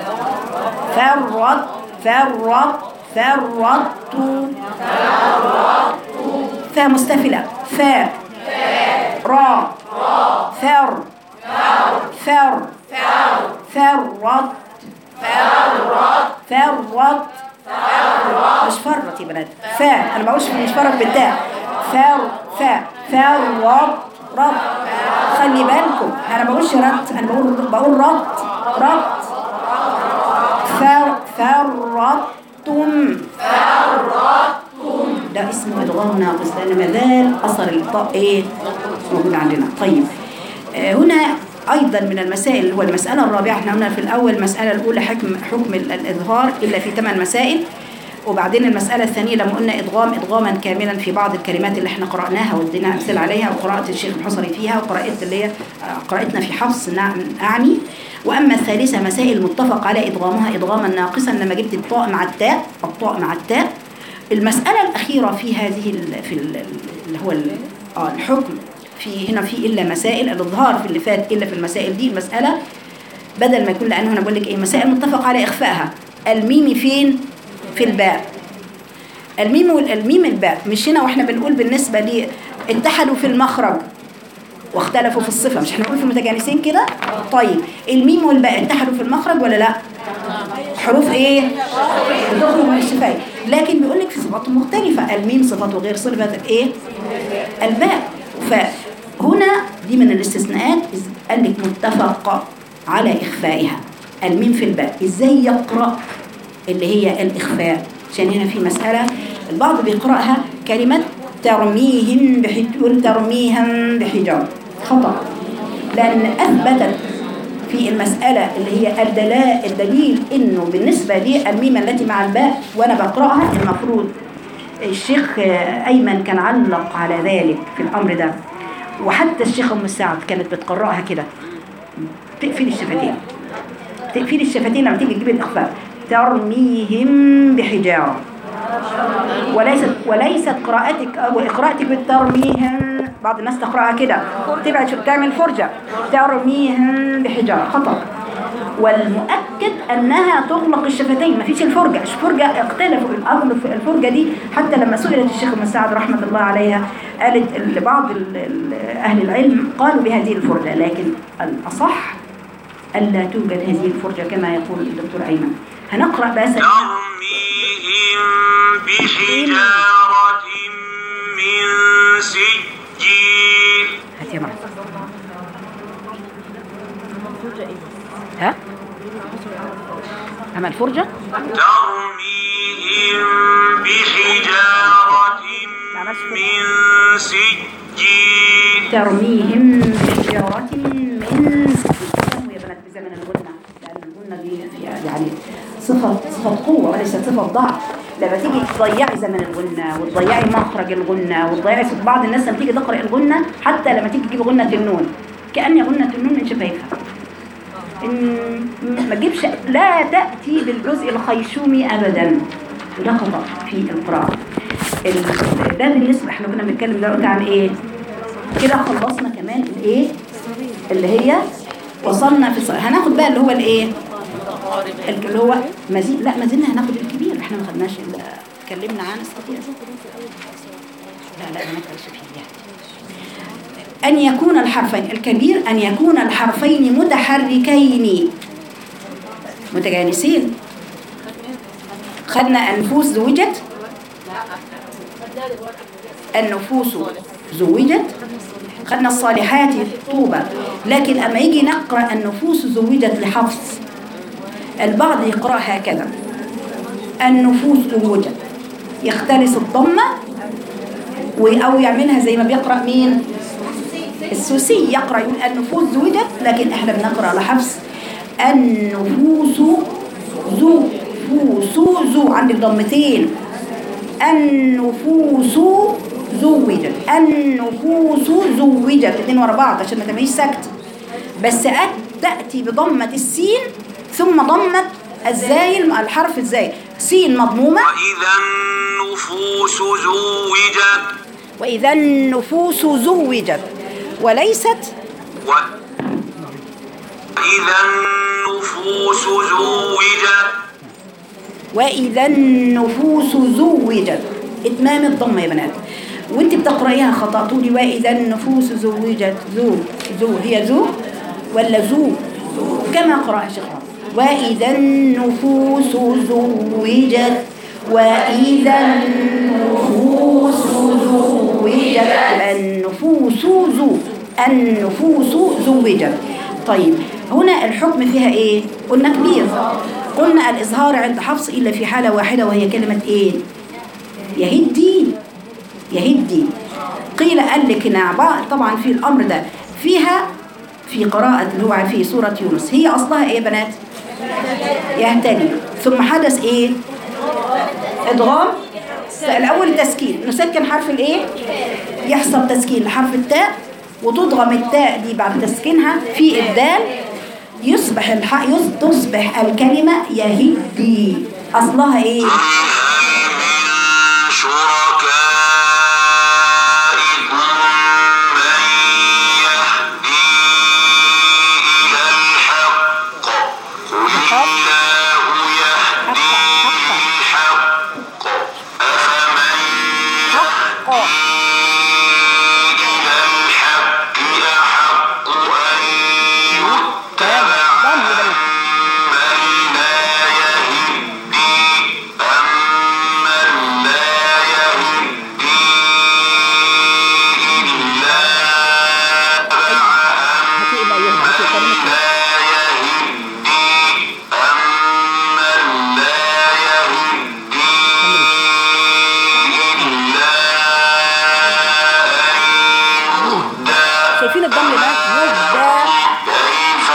S1: فرط فرط فرطت فا مستفلة فا را فر فر فرط فرط مش فرط يا بنات فا انا ما بقولش مش فرط بالتاء فر فا فرط رط خلي بالكم انا ما بقولش رط انا بقول بقول رط رط فر فرطتم ده اسمه ادغام ناقص لان ما زال اثر الطاء ايه موجود عندنا طيب آه، هنا ايضا من المسائل اللي هو المساله الرابعه احنا قلنا في الاول المساله الاولى حكم حكم ال- الاظهار الا في ثمان مسائل وبعدين المسألة الثانية لما قلنا إدغام إدغاما كاملا في بعض الكلمات اللي احنا قرأناها وادينا أمثلة عليها وقراءة الشيخ الحصري فيها وقراءة اللي هي آه، قراءتنا في حفص نعم أعني وأما الثالثة مسائل متفق على إدغامها إدغاما ناقصا لما جبت الطاء مع التاء الطاء مع التاء المسألة الأخيرة في هذه ال في ال اللي هو ال- آه، الحكم في هنا في إلا مسائل الإظهار في اللي فات إلا في المسائل دي المسألة بدل ما يكون لأنه أنا بقول لك إيه مسائل متفق على إخفائها الميم فين؟ في الباء الميم والميم الباء مش هنا واحنا بنقول بالنسبة لي اتحدوا في المخرج واختلفوا في الصفة مش احنا بنقول في المتجانسين كده طيب الميم والباء اتحدوا في المخرج ولا لا حروف ايه بتخرج من الشفايف لكن بيقول لك في صفات مختلفة الميم صفته غير صفة ايه الباء فهنا دي من الاستثناءات إز- قال لك متفق على إخفائها الميم في الباء ازاي يقرأ اللي هي الإخفاء عشان هنا في مسألة البعض بيقرأها كلمة ترميهم بحجر ترميهم بحجار خطأ لأن أثبتت في المسألة اللي هي الدلاء الدليل إنه بالنسبة لي الميم التي مع الباء وأنا بقرأها المفروض الشيخ أيمن كان علق على ذلك في الأمر ده وحتى الشيخ أم السعد كانت بتقرأها كده تقفل الشفتين تقفل الشفتين لما تيجي تجيب الإخفاء ترميهم بحجارة وليست وليست قراءتك او قراءتك بالترميهم بعض الناس تقراها كده تبعد شو- تعمل فرجه ترميهم بحجاره خطا والمؤكد انها تغلق الشفتين ما فيش الفرجه الفرجه اختلفوا الامر في الفرجه دي حتى لما سئلت الشيخ ام سعد رحمه الله عليها قالت ال- بعض ال- ال- اهل العلم قالوا بهذه الفرجه لكن الاصح الا توجد هذه الفرجه كما يقول الدكتور ايمن هنقرا بقى سريعاً.
S5: ترميهم بحجارة من سجيل
S1: هات يا مرحبا ها أما الفرجة
S5: ترميهم بحجارة من سجيل
S1: ترميهم بحجارة من سجيل يا بنات بزمن الغنة لأن الغنة دي فيها يعني صفة صفة قوة وليست صفة ضعف لما تيجي تضيعي زمن الغنة وتضيعي مخرج الغنة وتضيعي صوت بعض الناس لما تيجي تقرأ الغنة حتى لما تيجي تجيب غنة النون كأن غنة النون من شفايفها إن ما تجيبش لا تأتي بالجزء الخيشومي أبدا وده خطأ في القراءة ال- ده بالنسبة احنا كنا بنتكلم دلوقتي عن ايه كده خلصنا كمان الايه اللي هي وصلنا في الص- هناخد بقى اللي هو الايه ال- اللي هو مزيد لا ما زلنا هناخد الكبير احنا ما خدناش ال- اتكلمنا عن الصغير لا لا ما نقراش فيه يعني أن يكون الحرفين الكبير أن يكون الحرفين متحركين متجانسين خدنا النفوس زوجت النفوس زوجت خدنا الصالحات طوبى لكن أما يجي نقرأ النفوس زوجت لحفص البعض يقرأ هكذا النفوس زوجت يختلس الضمة و- أو يعملها زي ما بيقرأ مين السوسي يقرأ يقول النفوس زوجت لكن احنا بنقرأ على حفص النفوس زو فوس زو عندك ضمتين النفوس زوجت النفوس زوجت الاثنين ورا بعض عشان ما تعمليش سكت بس أت تأتي بضمة السين ثم ضمة الزاي الحرف الزاي سين مضمومة
S5: وإذا النفوس زوجت
S1: وإذا النفوس زوجت وليست
S5: و... وإذا النفوس زوجت
S1: وإذا النفوس زوجت إتمام الضمة يا بنات وانت بتقرأيها خطأ تقولي وإذا النفوس زوجت زو زو هي زو ولا زو كما قرأ الشيخ حافظ. وإذا النفوس زوجت وإذا النفوس زوجت يبقى النفوس زو النفوس زوجت طيب هنا الحكم فيها ايه قلنا كبير قلنا الإظهار عند حفص إلا في حالة واحدة وهي كلمة ايه يهدي يهدي قيل قال لك هنا بعض- طبعا في الأمر ده فيها في قراءة اللي هو في سورة يونس هي أصلها ايه يا بنات يهتدي ثم حدث ايه ادغام الاول تسكين نسكن حرف الايه يحصل تسكين لحرف التاء وتضغم التاء دي بعد تسكينها في الدال يصبح الح... يص- تصبح الكلمة يهدي أصلها إيه؟
S5: من شركائكم من يهدي إلى الحق قل الله يهدي الحق أفمن
S1: حق
S5: إلى الحق أحق أن يتبع
S1: ضم يا بنات
S5: من لا يهدي أمن لا يهدي إلا تبع
S1: هاتي إلا يوم هاتي كلمة
S5: لا يهدي أمن لا يهدي إلا أن يهدى
S1: شايفين الضم ده؟ يهدى
S5: كيف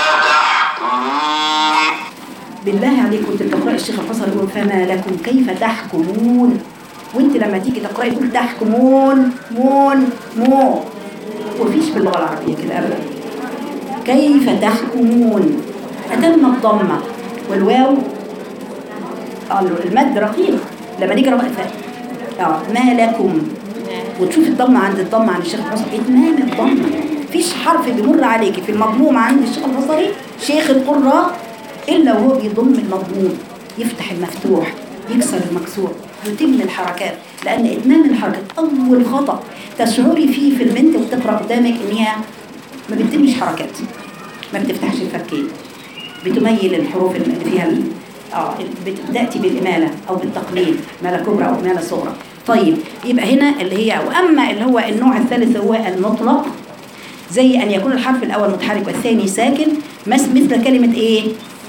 S5: تحكمون
S1: بالله عليكم كنت بتقرأي الشيخ الحصري يقول فما لكم كيف تحكمون وانت لما تيجي تقرأي تقول تحكمون مون مو وفيش باللغة العربية كده أبدا كيف تحكمون أتم الضمة والواو قالوا المد رقيق لما نيجي رقم اه ما لكم وتشوف الضمة عند الضمة عند الشيخ الحصري إتمام الضمة فيش حرف بيمر عليكي في المضموم عند الشيخ الحصري شيخ القراء إلا وهو بيضم المضموم يفتح المفتوح يكسر المكسور يتم الحركات لأن إتمام الحركات أول خطأ تشعري فيه في البنت وتقرأ قدامك إن هي ما بتتمش حركات ما بتفتحش الفكين بتميل الحروف اللي فيها ال- اه بت- تأتي بالإمالة أو بالتقليل إمالة كبرى أو إمالة صغرى طيب يبقى هنا اللي هي وأما اللي هو النوع الثالث هو المطلق زي أن يكون الحرف الأول متحرك والثاني ساكن مس- مثل كلمة إيه؟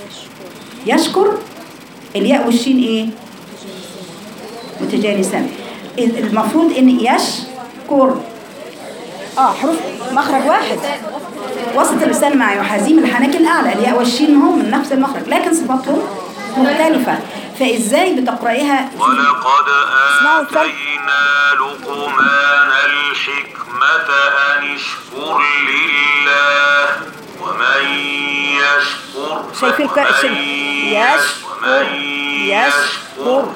S1: يشكر الياء والشين إيه؟ متجانسان ال- المفروض إن يشكر اه حروف مخرج واحد وسط اللسان مع يحازيم الحنك الأعلى الياء والشين هم من نفس المخرج لكن صفاتهم مختلفة فإزاي بتقرأيها
S5: ولقد
S1: اسمعوا الفرق.
S5: آتينا لقمان الحكمة أن اشكر لله ومن يشكر
S1: شايفين الك-
S5: فمن
S1: الشن- يشكر-
S5: ومن
S1: يشكر.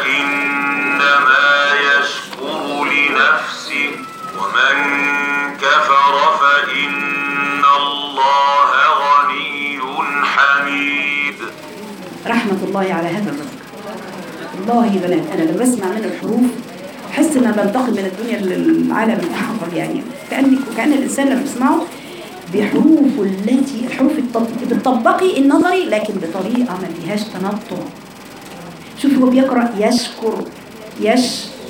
S5: فإنما يشكر لنفسه ومن كفر فإن الله غني حميد
S1: رحمة الله على هذا الرجل والله يا بنات أنا لما بسمع من الحروف أحس إن أنا بنتقل من الدنيا للعالم الآخر يعني كأن كأن الإنسان لما بيسمعه بحروفه التي الحروف التط- بتطبقي النظري لكن بطريقة ما فيهاش تنطع شوفي هو بيقرأ يشكر يش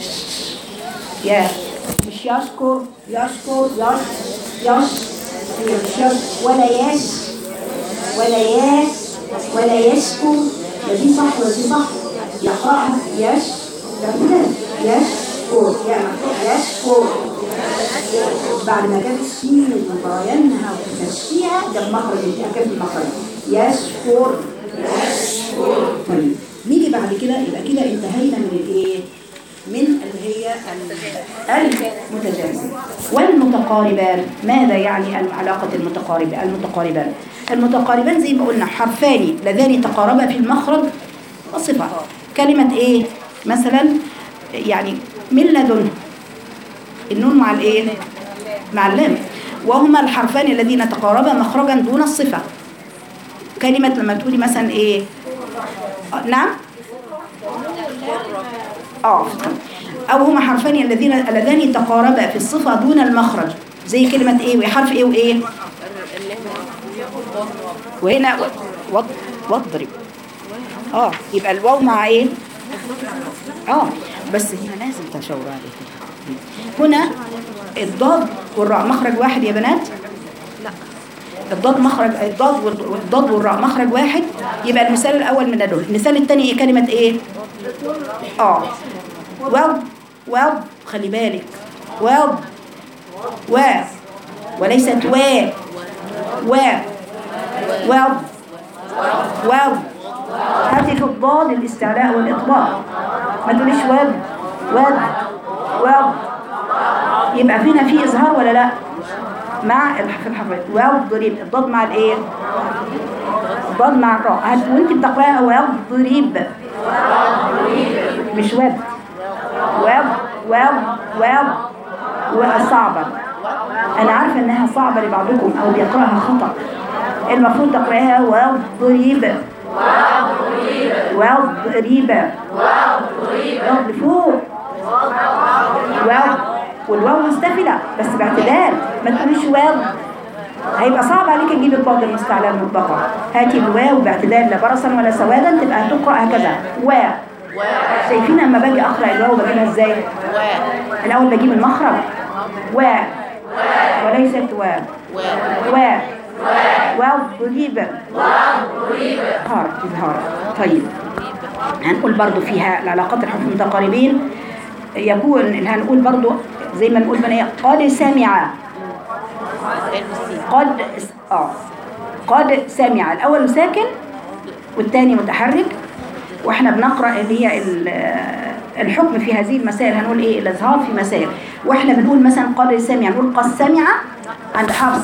S1: يا مش يشكر يشكر يش يش يش ولا يش ولا ياس ولا يشكو لا دي صح ولا دي صح يقرأها يش لا كده يش يشكر يا مفتوح يشكر بعد ما جاب السين وبيانها وتمشيها ده المخرج اللي كان المخرج يشكر طيب نيجي بعد كده يبقى كده انتهينا من الايه من اللي هي ال- المتجانسة والمتقاربان ماذا يعني علاقة المتقاربة المتقاربان المتقاربان زي ما قلنا حرفان لذان تقاربا في المخرج وصفة كلمة ايه مثلا يعني من لدن النون مع الايه مع اللام وهما الحرفان الذين تقاربا مخرجا دون الصفة كلمة لما تقولي مثلا ايه آه، نعم اه او هما حرفان الذين اللذان تقاربا في الصفة دون المخرج زي كلمة ايه وحرف ايه وايه وهنا وض واضرب اه يبقى الواو مع ايه اه بس هنا لازم تشاور عليه هنا الضاد والراء مخرج واحد يا بنات لا الضاد مخرج الضاد وال- والضاد والراء مخرج واحد يبقى المثال الاول من دول المثال الثاني ايه كلمه ايه اه واو واو خلي بالك واو و وليست و و واو واو هاتي في الضاد الاستعلاء والإطباق ما تقوليش واد واد واو يبقى فينا في إظهار ولا لا مع الح- في الحرف واو ضريب الضاد مع الايه الضاد مع الراء هت- وانت بتقراها واو ضريب مش واد واو واو واو وصعبة أنا عارفة إنها صعبة لبعضكم أو بيقرأها خطأ المفروض تقرأها واو ضريب واو ضريبة واو لفوق واو والواو مستفلة بس باعتدال ما تقوليش واو هيبقى صعب عليك تجيب الضاد المستعلى المطبقة هاتي الواو باعتدال لا برصا ولا سوادا تبقى هتقرأ هكذا واو شايفين لما باجي اقرا الواو بجيبها ازاي الاول بجيب المخرج و وليست و و واو ضريبه اظهار اظهار طيب هنقول برضو فيها العلاقات الحروف المتقاربين يكون هنقول برضو زي ما نقول بنية قد سمع قد اه قد سمع الاول ساكن والثاني متحرك واحنا بنقرا اللي هي ال- الحكم في هذه المسائل هنقول ايه الاظهار في مسائل واحنا بنقول مثلا قد سمع نقول قد سمع عند حفص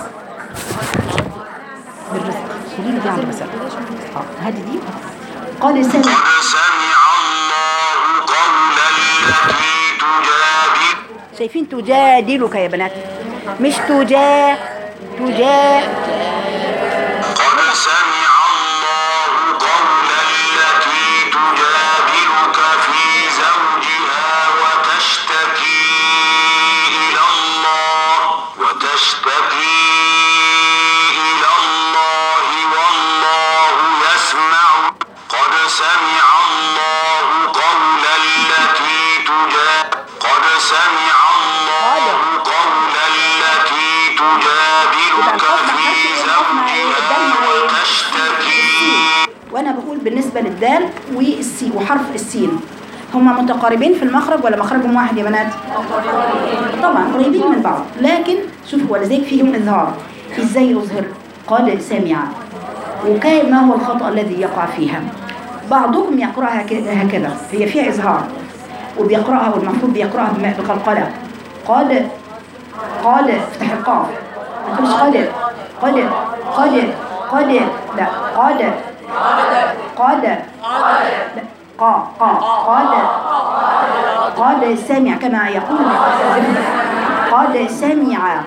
S1: بالرزق قولي لي دي عند مسائل اه هذه دي قد سمع
S5: قد سمع الله قول التي تجادل
S1: شايفين تجادلك يا بنات مش تجا تجا
S5: قد سمع الله قول التي تجادلك في زوجها وتشتكي إلى الله وتشتكي إلى الله والله يسمع قد سمع الله قول التي تجادل قد سمع الله قول التي تجادلك في زوجها وتشتكي
S1: وانا بقول بالنسبه للدال والسي وحرف السين هما متقاربين في المخرج ولا مخرجهم واحد يا بنات طبعا قريبين من بعض لكن شوفوا ولذلك فيهم اظهار ازاي يظهر قد سمع وكان ما هو الخطا الذي يقع فيها بعضهم يقراها هك- هكذا هي فيها اظهار وبيقراها والمفروض بيقراها بم- بقلقله قد قد افتح القاف ما تقولش قد قد قد قد لا قد قد لا قا قا قد قد سمع كما يقول قد سمع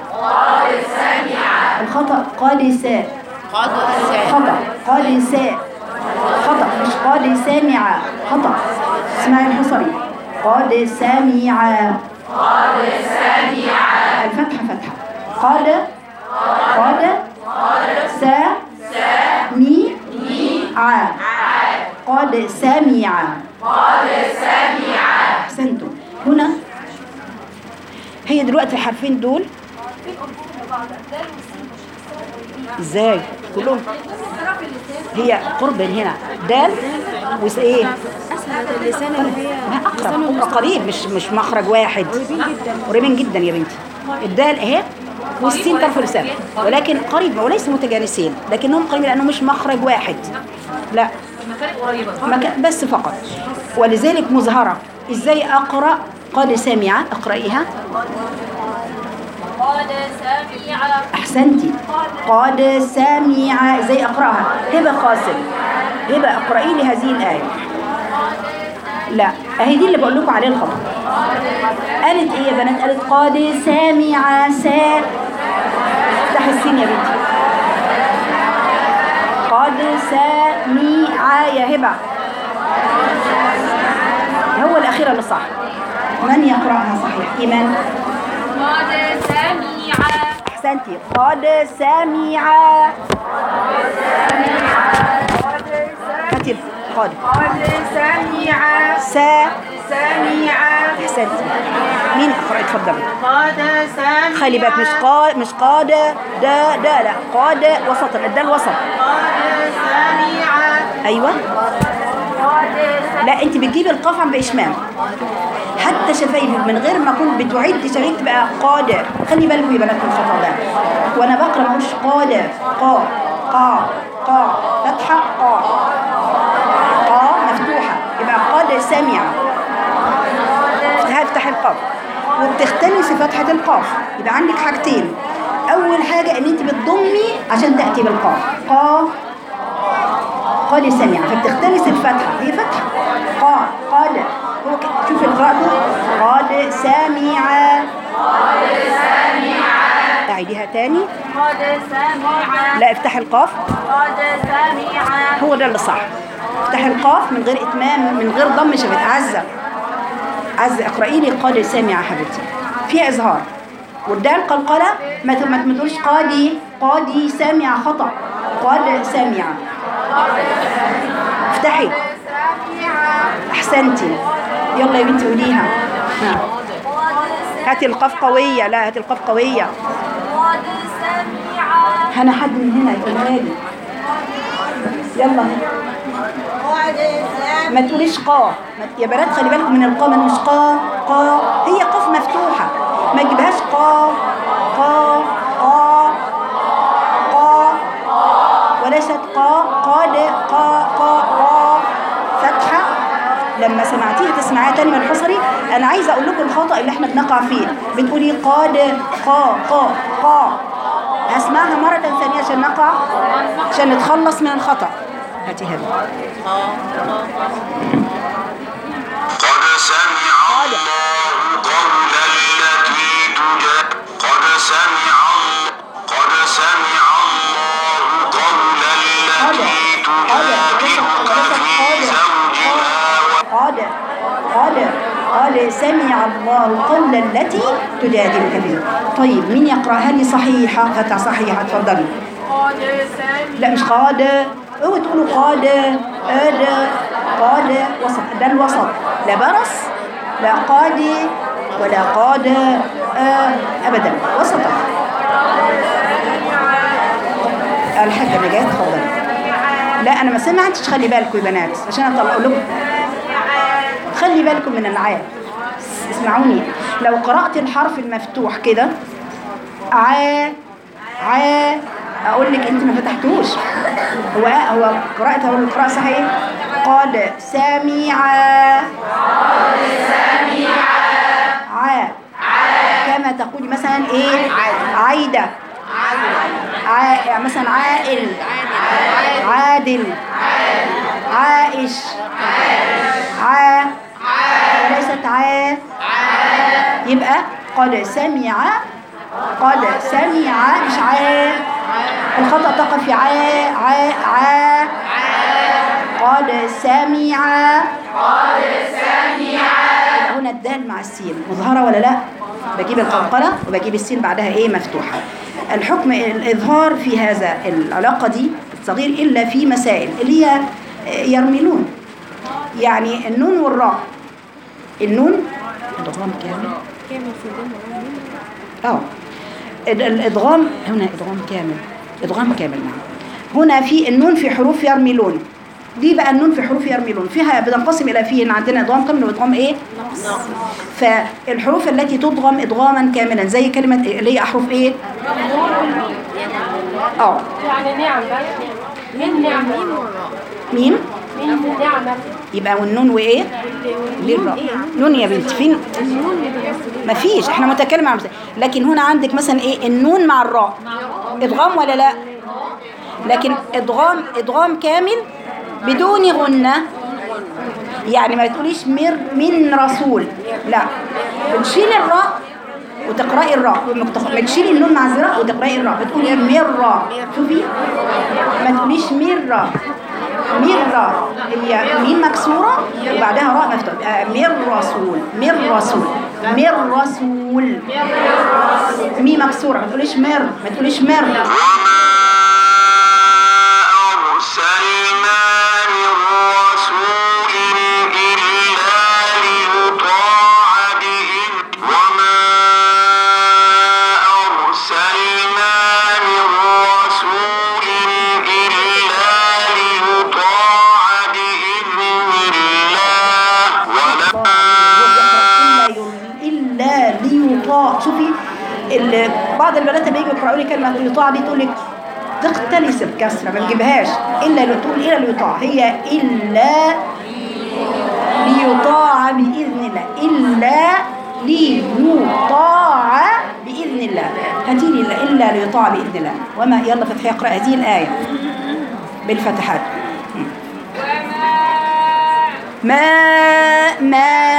S1: الخطأ قد سا
S6: قد سمع
S1: خطأ قد سا خطأ مش قد سمع خطأ اسمعي الحصري قد سمع قد سمع الفتحة فتحة قد قد سا مي ع قد سمع قد سمع احسنتم هنا هي دلوقتي الحرفين دول ازاي كلهم هي قرب هنا دال وس ايه
S4: اللسان اللي هي
S1: ما اقرب هم قريب مش مش مخرج واحد قريبين جدا يا بنتي الدال اهي والسين طرف اللسان ولكن قريب وليس متجانسين لكنهم قريبين لانه مش مخرج واحد لا مكان بس فقط ولذلك مظهره ازاي اقرا قد سمع اقرايها
S2: قد سمع
S1: احسنتي قد سمع ازاي اقراها هبه قاسم هبه اقراي لي هذه الايه لا اهي دي اللي بقول لكم عليه الخطا قالت ايه يا بنات قالت قد سمع سا افتح السين يا بنتي قد سمع يا هبه هو الاخيره اللي صح من يقراها صحيح ايمان
S2: قد سمع
S1: احسنتي قد سمع هاتي قد
S3: قد سمع
S1: سا
S3: سمع
S1: احسنتي مين اقرا اتفضلي
S3: قد سمع
S1: خلي بالك مش قا مش قاد دا دا لا قاد وسط الدال وسط
S3: قد سمع
S1: ايوه لا انت بتجيبي القاف عم باشمام حتى شفايفك من غير ما اكون بتعيد شفايفك تبقى قاد خلي بالكم يا بنات من الخطا ده وانا بقرا ما اقولش قاد قا قا قا فتحه قا قا مفتوحه يبقى قاد سمع هفتح القاف وبتختلسي فتحه القاف يبقى عندك حاجتين اول حاجه ان انت بتضمي عشان تاتي بالقاف قا قال سمع فبتختلس الفتحة هي فتحة قال قال هو ك- شوف القراءة قال سمع أعيدها تاني
S2: قد سمع
S1: لا افتح القاف
S2: قد سمع
S1: هو ده اللي صح افتح القاف من غير إتمام من غير ضم شفت عزة عزة اقرأي لي قال سمع يا حبيبتي فيها إظهار والدال قلقلة ما ت- ما ت- ما تقولش قادي قادي سمع خطأ قال سمع افتحي احسنتي يلا يا بنتي قوليها ها. هاتي القاف قوية لا هاتي القاف قوية
S2: قد سمع
S1: هنا حد من هنا يقولها لي يلا ما تقوليش قا ما- يا بنات خلي بالكم من القا ما مش قا قا هي قاف مفتوحة ما تجيبهاش قا قا قا قا وليست قا قاد قا قا قا فتحة لما سمعتيها تسمعيها تاني من الحصري انا عايزه اقول لكم الخطا اللي احنا بنقع فيه بتقولي قاد قا قا قا هسمعها مرة ثانية عشان نقع عشان نتخلص من الخطأ هاتي هذه
S5: قد سمع الله قول التي تجا قد سمع الله قد سمع الله قول التي تجادلك في زوجها و-
S1: قال قال قال سمع الله قول التي تجادلك في زوجها. طيب مين يقرأها لي صحيحة فتح صحيحة اتفضلي
S3: قد سمع
S1: لا مش قاد اوعوا تقولوا قاد اد قاد وسط ده الوسط لا برص لا قادي ولا قاد آه ابدا وسط الحاجة نجاة اتفضلي لا انا ما سمعتش خلي بالكم يا بنات عشان اطلع لكم خلي بالكم من العاء اسمعوني لو قرأت الحرف المفتوح كده عا عا اقول لك انت ما فتحتوش هو هو قراءته هو القراءة صحيح قال سمع قال سمع ع كما تقولي مثلا ايه عايدة ع يعني مثلا عائل عادل عائش ع وليست ع يبقى قد سمع قد سمع مش ع الخطأ تقع في ع ع ع قد سمع قد سمع هنا الدال مع السين مظهرة ولا لا بجيب القلقلة وبجيب السين بعدها ايه مفتوحة الحكم الإظهار في هذا العلاقة دي الصغير إلا في مسائل اللي هي يرملون يعني النون والراء النون الإدغام كامل
S4: كامل في الجمله
S1: اه ال- الادغام هنا ادغام كامل ادغام كامل نعم هنا في النون في حروف يرملون دي بقى النون في حروف يرملون فيها بتنقسم الى فيه عندنا ادغام كامل وادغام ايه فالحروف التي تدغم ادغاما كاملا زي كلمه إيه؟ اللي هي احرف ايه اه
S3: يعني نعمة من نعمة
S1: ميم
S3: من نعمة
S1: يبقى والنون وايه ليه الراء نون يا بنت فين ما فيش احنا متكلم عن لكن هنا عندك مثلا ايه النون مع الراء ادغام ولا لا لكن ادغام ادغام كامل بدون غنة يعني ما تقوليش مر من رسول لا بتشيل الراء وتقرأي الراء بتشيلي النون مع الزراء وتقرأي الراء بتقولي مرة شوفي ما تقوليش مرة مرة هي ميم مكسورة وبعدها راء مفتوحة يبقى مر رسول مر رسول مر رسول ميم مكسورة ما تقوليش مر ما تقوليش مر
S5: وما أرسلنا من رسول إلا ليطاع بإذن وما أرسلنا من رسول إلا ليطاع بإذن الله ولا
S1: إلا ليطاع شوفي ال- بعض البنات لما يجوا يقرأوا لي كلمة ليطاع دي تقول لك تختلس الكسرة ما تجيبهاش إلا لو تقول إلا ليطاع هي إلا ليطاع بإذن الله إلا ليطاع بإذن الله هاتي لي إلا- إلا ليطاع بإذن الله وما يلا فتحي اقرأ هذه الآية بالفتحات ما ما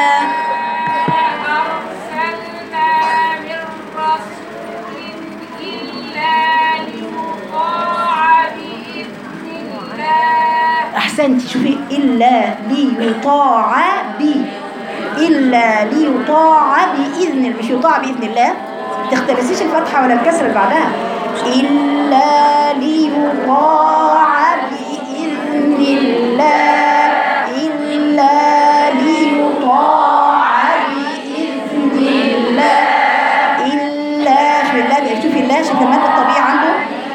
S2: أرسلنا من رسول إلا ليطاع بإذن الله
S1: احسنتي شوفي الا ليطاع بي الا ليطاع باذن مش يطاع باذن الله تختلسيش الفتحه ولا الكسر اللي بعدها الا ليطاع باذن الله الا ليطاع باذن الله الا شوفي الله شوفي الله شوفي المد الطبيعي عنده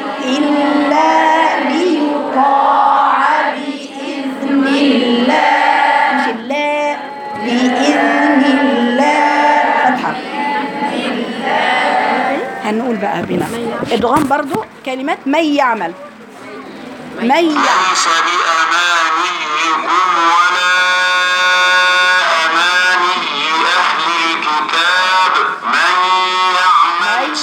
S1: الا ليطاع باذن الله مش الله باذن الله فتحه هنقول بقى بنا ادغام برضو كلمات من يعمل من يعمل
S5: ليس بأمانيكم ولا أماني أهل الكتاب من يعمل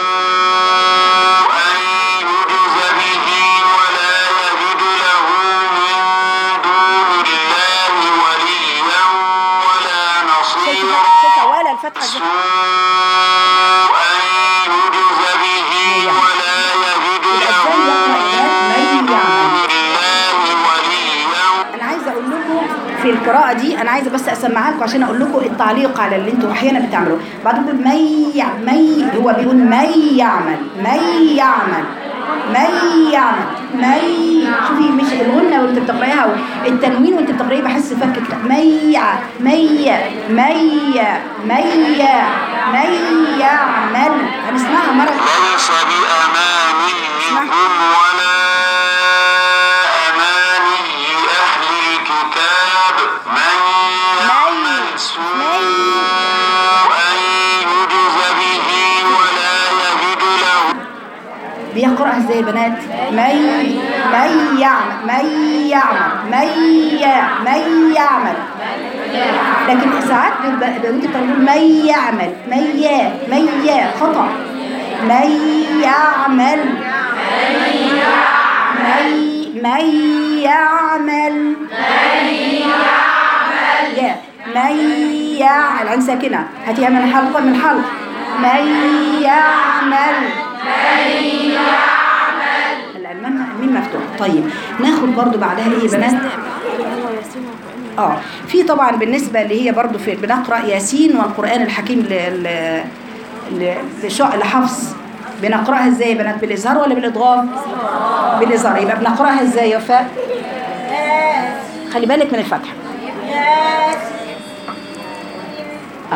S5: سوءا يجز به ولا يجد له من دون الله وليا ولا
S1: شايفه
S5: نصيرا
S1: شايفه ولا الفتحه دي
S5: سوءا يجز به ولا يجد له
S1: الأذان يقرأ من يعمل
S5: الله وليا
S1: انا عايزه اقول لكم في القراءه دي انا عايزه بس اسمعها لكم عشان اقول لكم التعليق على اللي انتوا احيانا بتعملوه بعد بيقول مي يع- مي هو بيقول مي يعمل مي يعمل مي يعمل مي شوفي مش الغنه وانت بتقرايها التنوين وانت بتقرايه بحس فك كده مي يع- مي مي مي مي يعمل هنسمعها مره
S5: ليس بأمانيكم ولا أماني أهل الكتاب من يعمل سوءا يجز به ولا يجد له
S1: بيقرأها ازاي يا بنات مي مي يعمل مي يعمل مي مي يعمل لكن ساعات بيبقى بيبقى انت بتقول مي يعمل مي مي خطأ مي يعمل مي مي يعمل يا مي يعمل العين ساكنة هاتيها من حلقة من حلق مي يعمل الألمان الميم مفتوح طيب ناخد برضو بعدها ايه يا بنات اه في طبعا بالنسبه اللي هي برضو في بنقرا ياسين والقران الحكيم ل ل ل- لشا- لحفص بنقراها ازاي يا بنات بالازهار ولا بالادغام بالازهار يبقى بنقراها ازاي يا وفاء خلي بالك من الفتحه آه.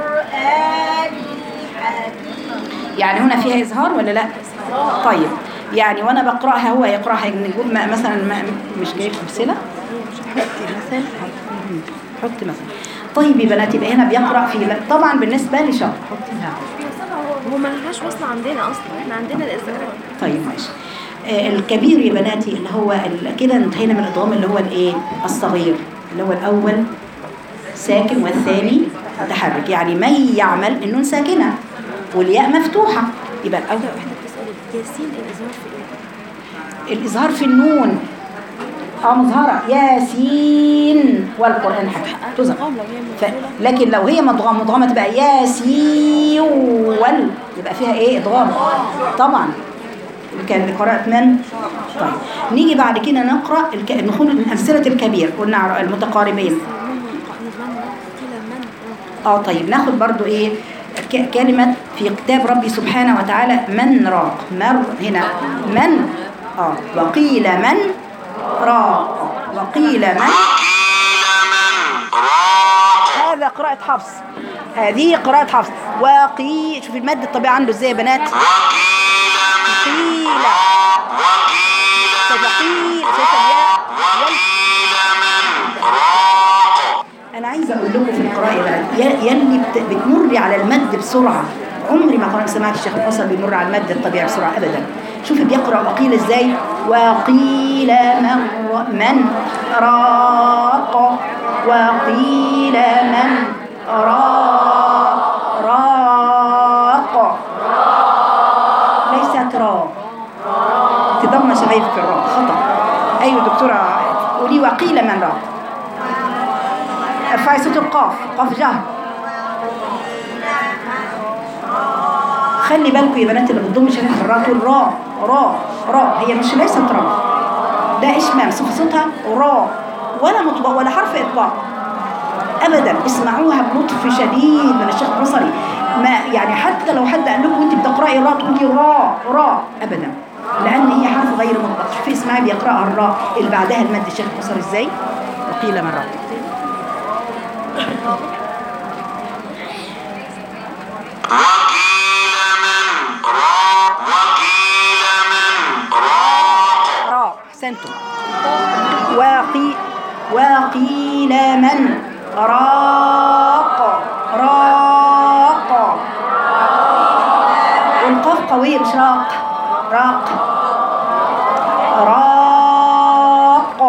S2: والقرآن الحكيم
S1: يعني هنا فيها إظهار ولا لا طيب يعني وانا بقراها هو يقراها نجيب م- مثلا ما- مش جايب امثله حطي مثلا حط مثلا طيب يا بنات يبقى هنا بيقرا في طبعا بالنسبه لشهر حطي لها
S4: هو ما لهاش وصل عندنا اصلا احنا عندنا الازهار
S1: طيب ماشي آه، الكبير يا بناتي اللي هو ال- كده انتهينا من الادغام اللي هو الايه الصغير اللي هو الاول ساكن والثاني متحرك يعني من يعمل النون ساكنه والياء مفتوحه يبقى الاول
S4: احنا بنسال ياسين الازهار في ايه؟
S1: الإظهار في النون اه مظهرة ياسين والقرآن حكيم تظهر
S4: ادغام لو هي
S1: ف...
S4: مفصولة.
S1: لكن لو هي مدغمة مدغمة تبقى ياسين وال يبقى فيها ايه إدغام طبعا كان قراءة من طيب نيجي بعد كده نقرأ الك... ندخل من أمثلة الكبير قلنا المتقاربين اه طيب ناخد برضو ايه ك- كلمة في كتاب ربي سبحانه وتعالى من راق مر هنا من اه وقيل من راق وقيل من هذا قراءة حفص هذه قراءة حفص وقي شوف المد الطبيعي عنده ازاي يا بنات وقيل شايفة قيل شايفة الياء انا عايزه اقول لكم في القراءه يا بنات يا- يلي بت- بتمري على المد بسرعه عمري ما قرأت سمعت الشيخ الحسن بيمر على المد الطبيعي بسرعه ابدا شوفي بيقرا وقيل ازاي وقيل من من راق وقيل من راق راق ليست راق تضم شفايف في الراء خطا ايوه دكتوره قولي وقيل من راق ارفعي صوت القاف قاف جهر خلي بالكم يا بنات اللي بتضم شفايف في الراء تقول را را را هي مش ليست را ده اشمام صف صوتها را ولا مطبق ولا حرف اطباق ابدا اسمعوها بلطف شديد من الشيخ البصري ما يعني حتى لو حد قال لكم وانت بتقراي الراء تقولي را را ابدا لان هي حرف غير مطلق شوفي اسمعي بيقراها الراء اللي بعدها المد الشيخ البصري ازاي وقيل من راء راء احسنتم واقي وقيل من راق راق والقاف قوية مش راق راق راق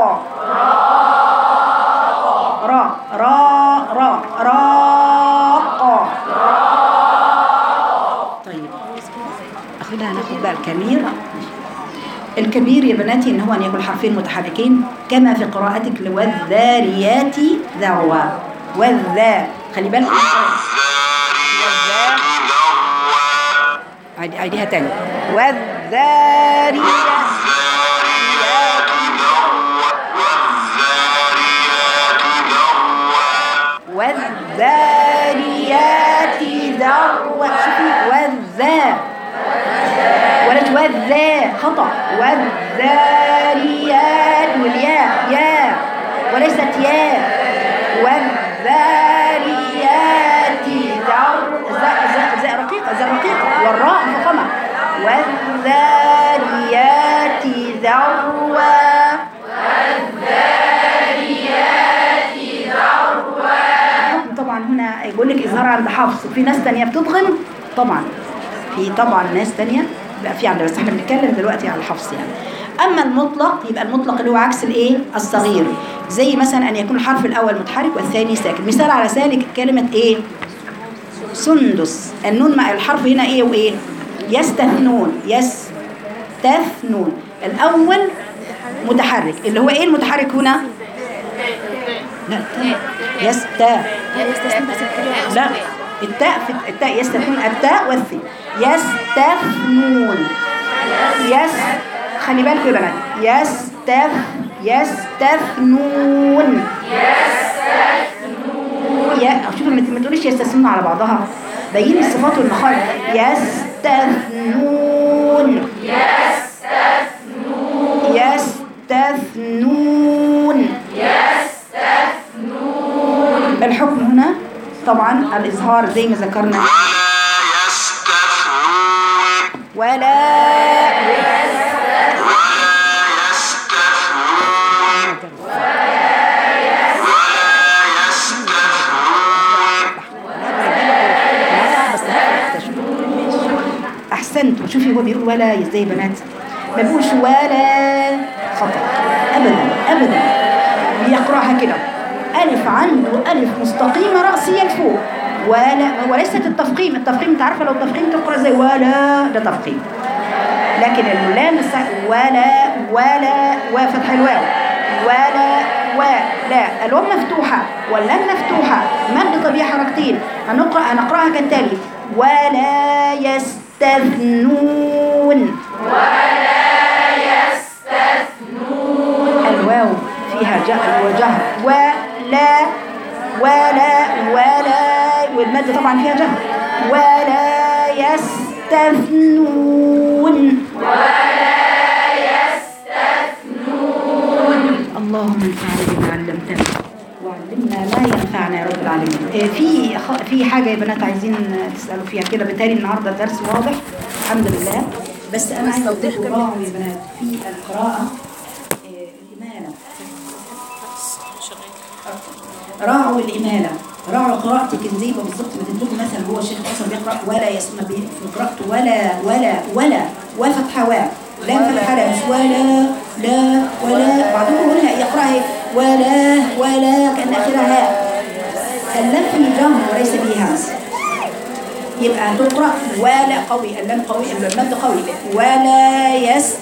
S1: را را را راق طيب اخدها ناخد بقى الكبير الكبير يا بناتي ان هو ان يكون حرفين متحركين كما في قراءتك والذاريات ذروا والذا خلي بالك والذا عيدي- عيديها تاني والذاريات والذاريات ذروا شوفي والذا ولا والذا خطأ والذاريات والياء ياء وليست ياء والذاريات ذر زاء زاء زاء رقيقة زاء رقيقة والراء مفخمة والذاريات ذروا طبعا هنا يقول لك اظهار عند حفص وفي ناس تانية بتضغم طبعا في طبعا ناس تانية بقى في عندنا بس احنا بنتكلم دلوقتي على الحفص يعني اما المطلق يبقى المطلق اللي هو عكس الايه الصغير زي مثلا ان يكون الحرف الاول متحرك والثاني ساكن مثال على ذلك كلمه ايه سندس النون مع الحرف هنا ايه وايه يستثنون يستثنون الاول متحرك اللي هو ايه المتحرك هنا لا التاء. يستا
S4: لا يستثني بس الكلمة
S1: لا التاء في التاء يستثنون التاء والثي يستثنون يس خلي بالكم يا بنات يستث يستثنون يا شوفوا ما ما تقوليش يستثنون على بعضها بين الصفات والمخارج يستثنون يستثنون يستثنون الحكم هنا طبعا الإظهار زي ما ذكرنا
S5: ولا يستثنون
S1: ولا هو بيقول ولا ازاي يا بنات ما بيقولش ولا خطأ ابدا ابدا بيقراها كده الف عنده الف مستقيمه راسيه لفوق ولا وليست التفخيم التفخيم انت عارفه لو التفخيم تقرا زي ولا ده تفخيم لكن اللام الصح ولا ولا وفتح الواو ولا ولا الواو مفتوحة واللام مفتوحة مد طبيعي حركتين هنقرأ هنقرأها كالتالي ولا يستثنون الواو فيها جهر وجهر ولا ولا ولا والمد طبعا فيها جهر ولا يستثنون ولا يستثنون اللهم انفعنا بما علمتنا وعلمنا ما ينفعنا يا رب العالمين آه، في خ- في حاجه يا بنات عايزين تسالوا فيها كده بالتالي النهارده الدرس واضح الحمد لله بس انا عايزه اقول لكم راعوا يا بنات في القراءه آه، الاماله راعوا الإمالة راعوا قراءتك زي ما بالظبط ما تدوك مثلا هو الشيخ اصلا بيقرا ولا يسمى بي- في قراءته ولا ولا ولا وفتحة واو لا فتحة لا مش ولا لا ولا بعضهم يقولها يقراها إيه؟ ولا ولا كأن آخرها هاء اللام في جمع وليس به همس يبقى تقرأ ولا قوي اللام قوي المد قوي ولا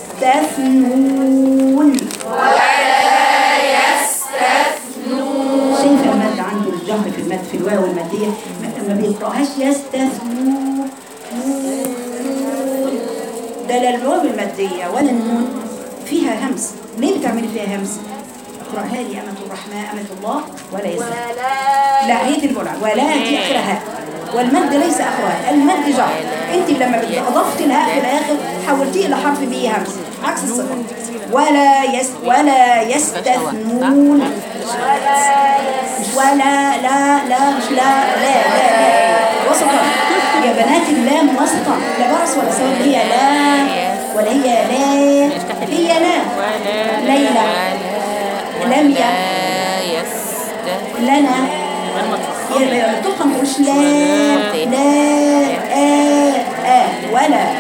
S1: يستثنون شايفه المد عنده الجهر في المد في الواو الماديه ما- ما بيقراهاش يستثنون ده لا الواو الماديه ولا النون فيها همس ليه بتعملي فيها همس اقراها لي امه الرحمن امه الله ولا يستثنون لا هي دي البلع ولا دي اخرها والمد ليس اخرها المد جر انت لما بت- اضفت الهاء في الاخر حولتيه الى حرف به همس عكس الصفه ولا يس ولا يستثنون مش ولا لا لا مش لا لا لا لا وسطا يا بنات اللام وسطا لا برص ولا سواد هي لا ولا هي لا هي لا ليلى لم ي لنا يبقى تبقى ما تقولش لا لا آ آ ولا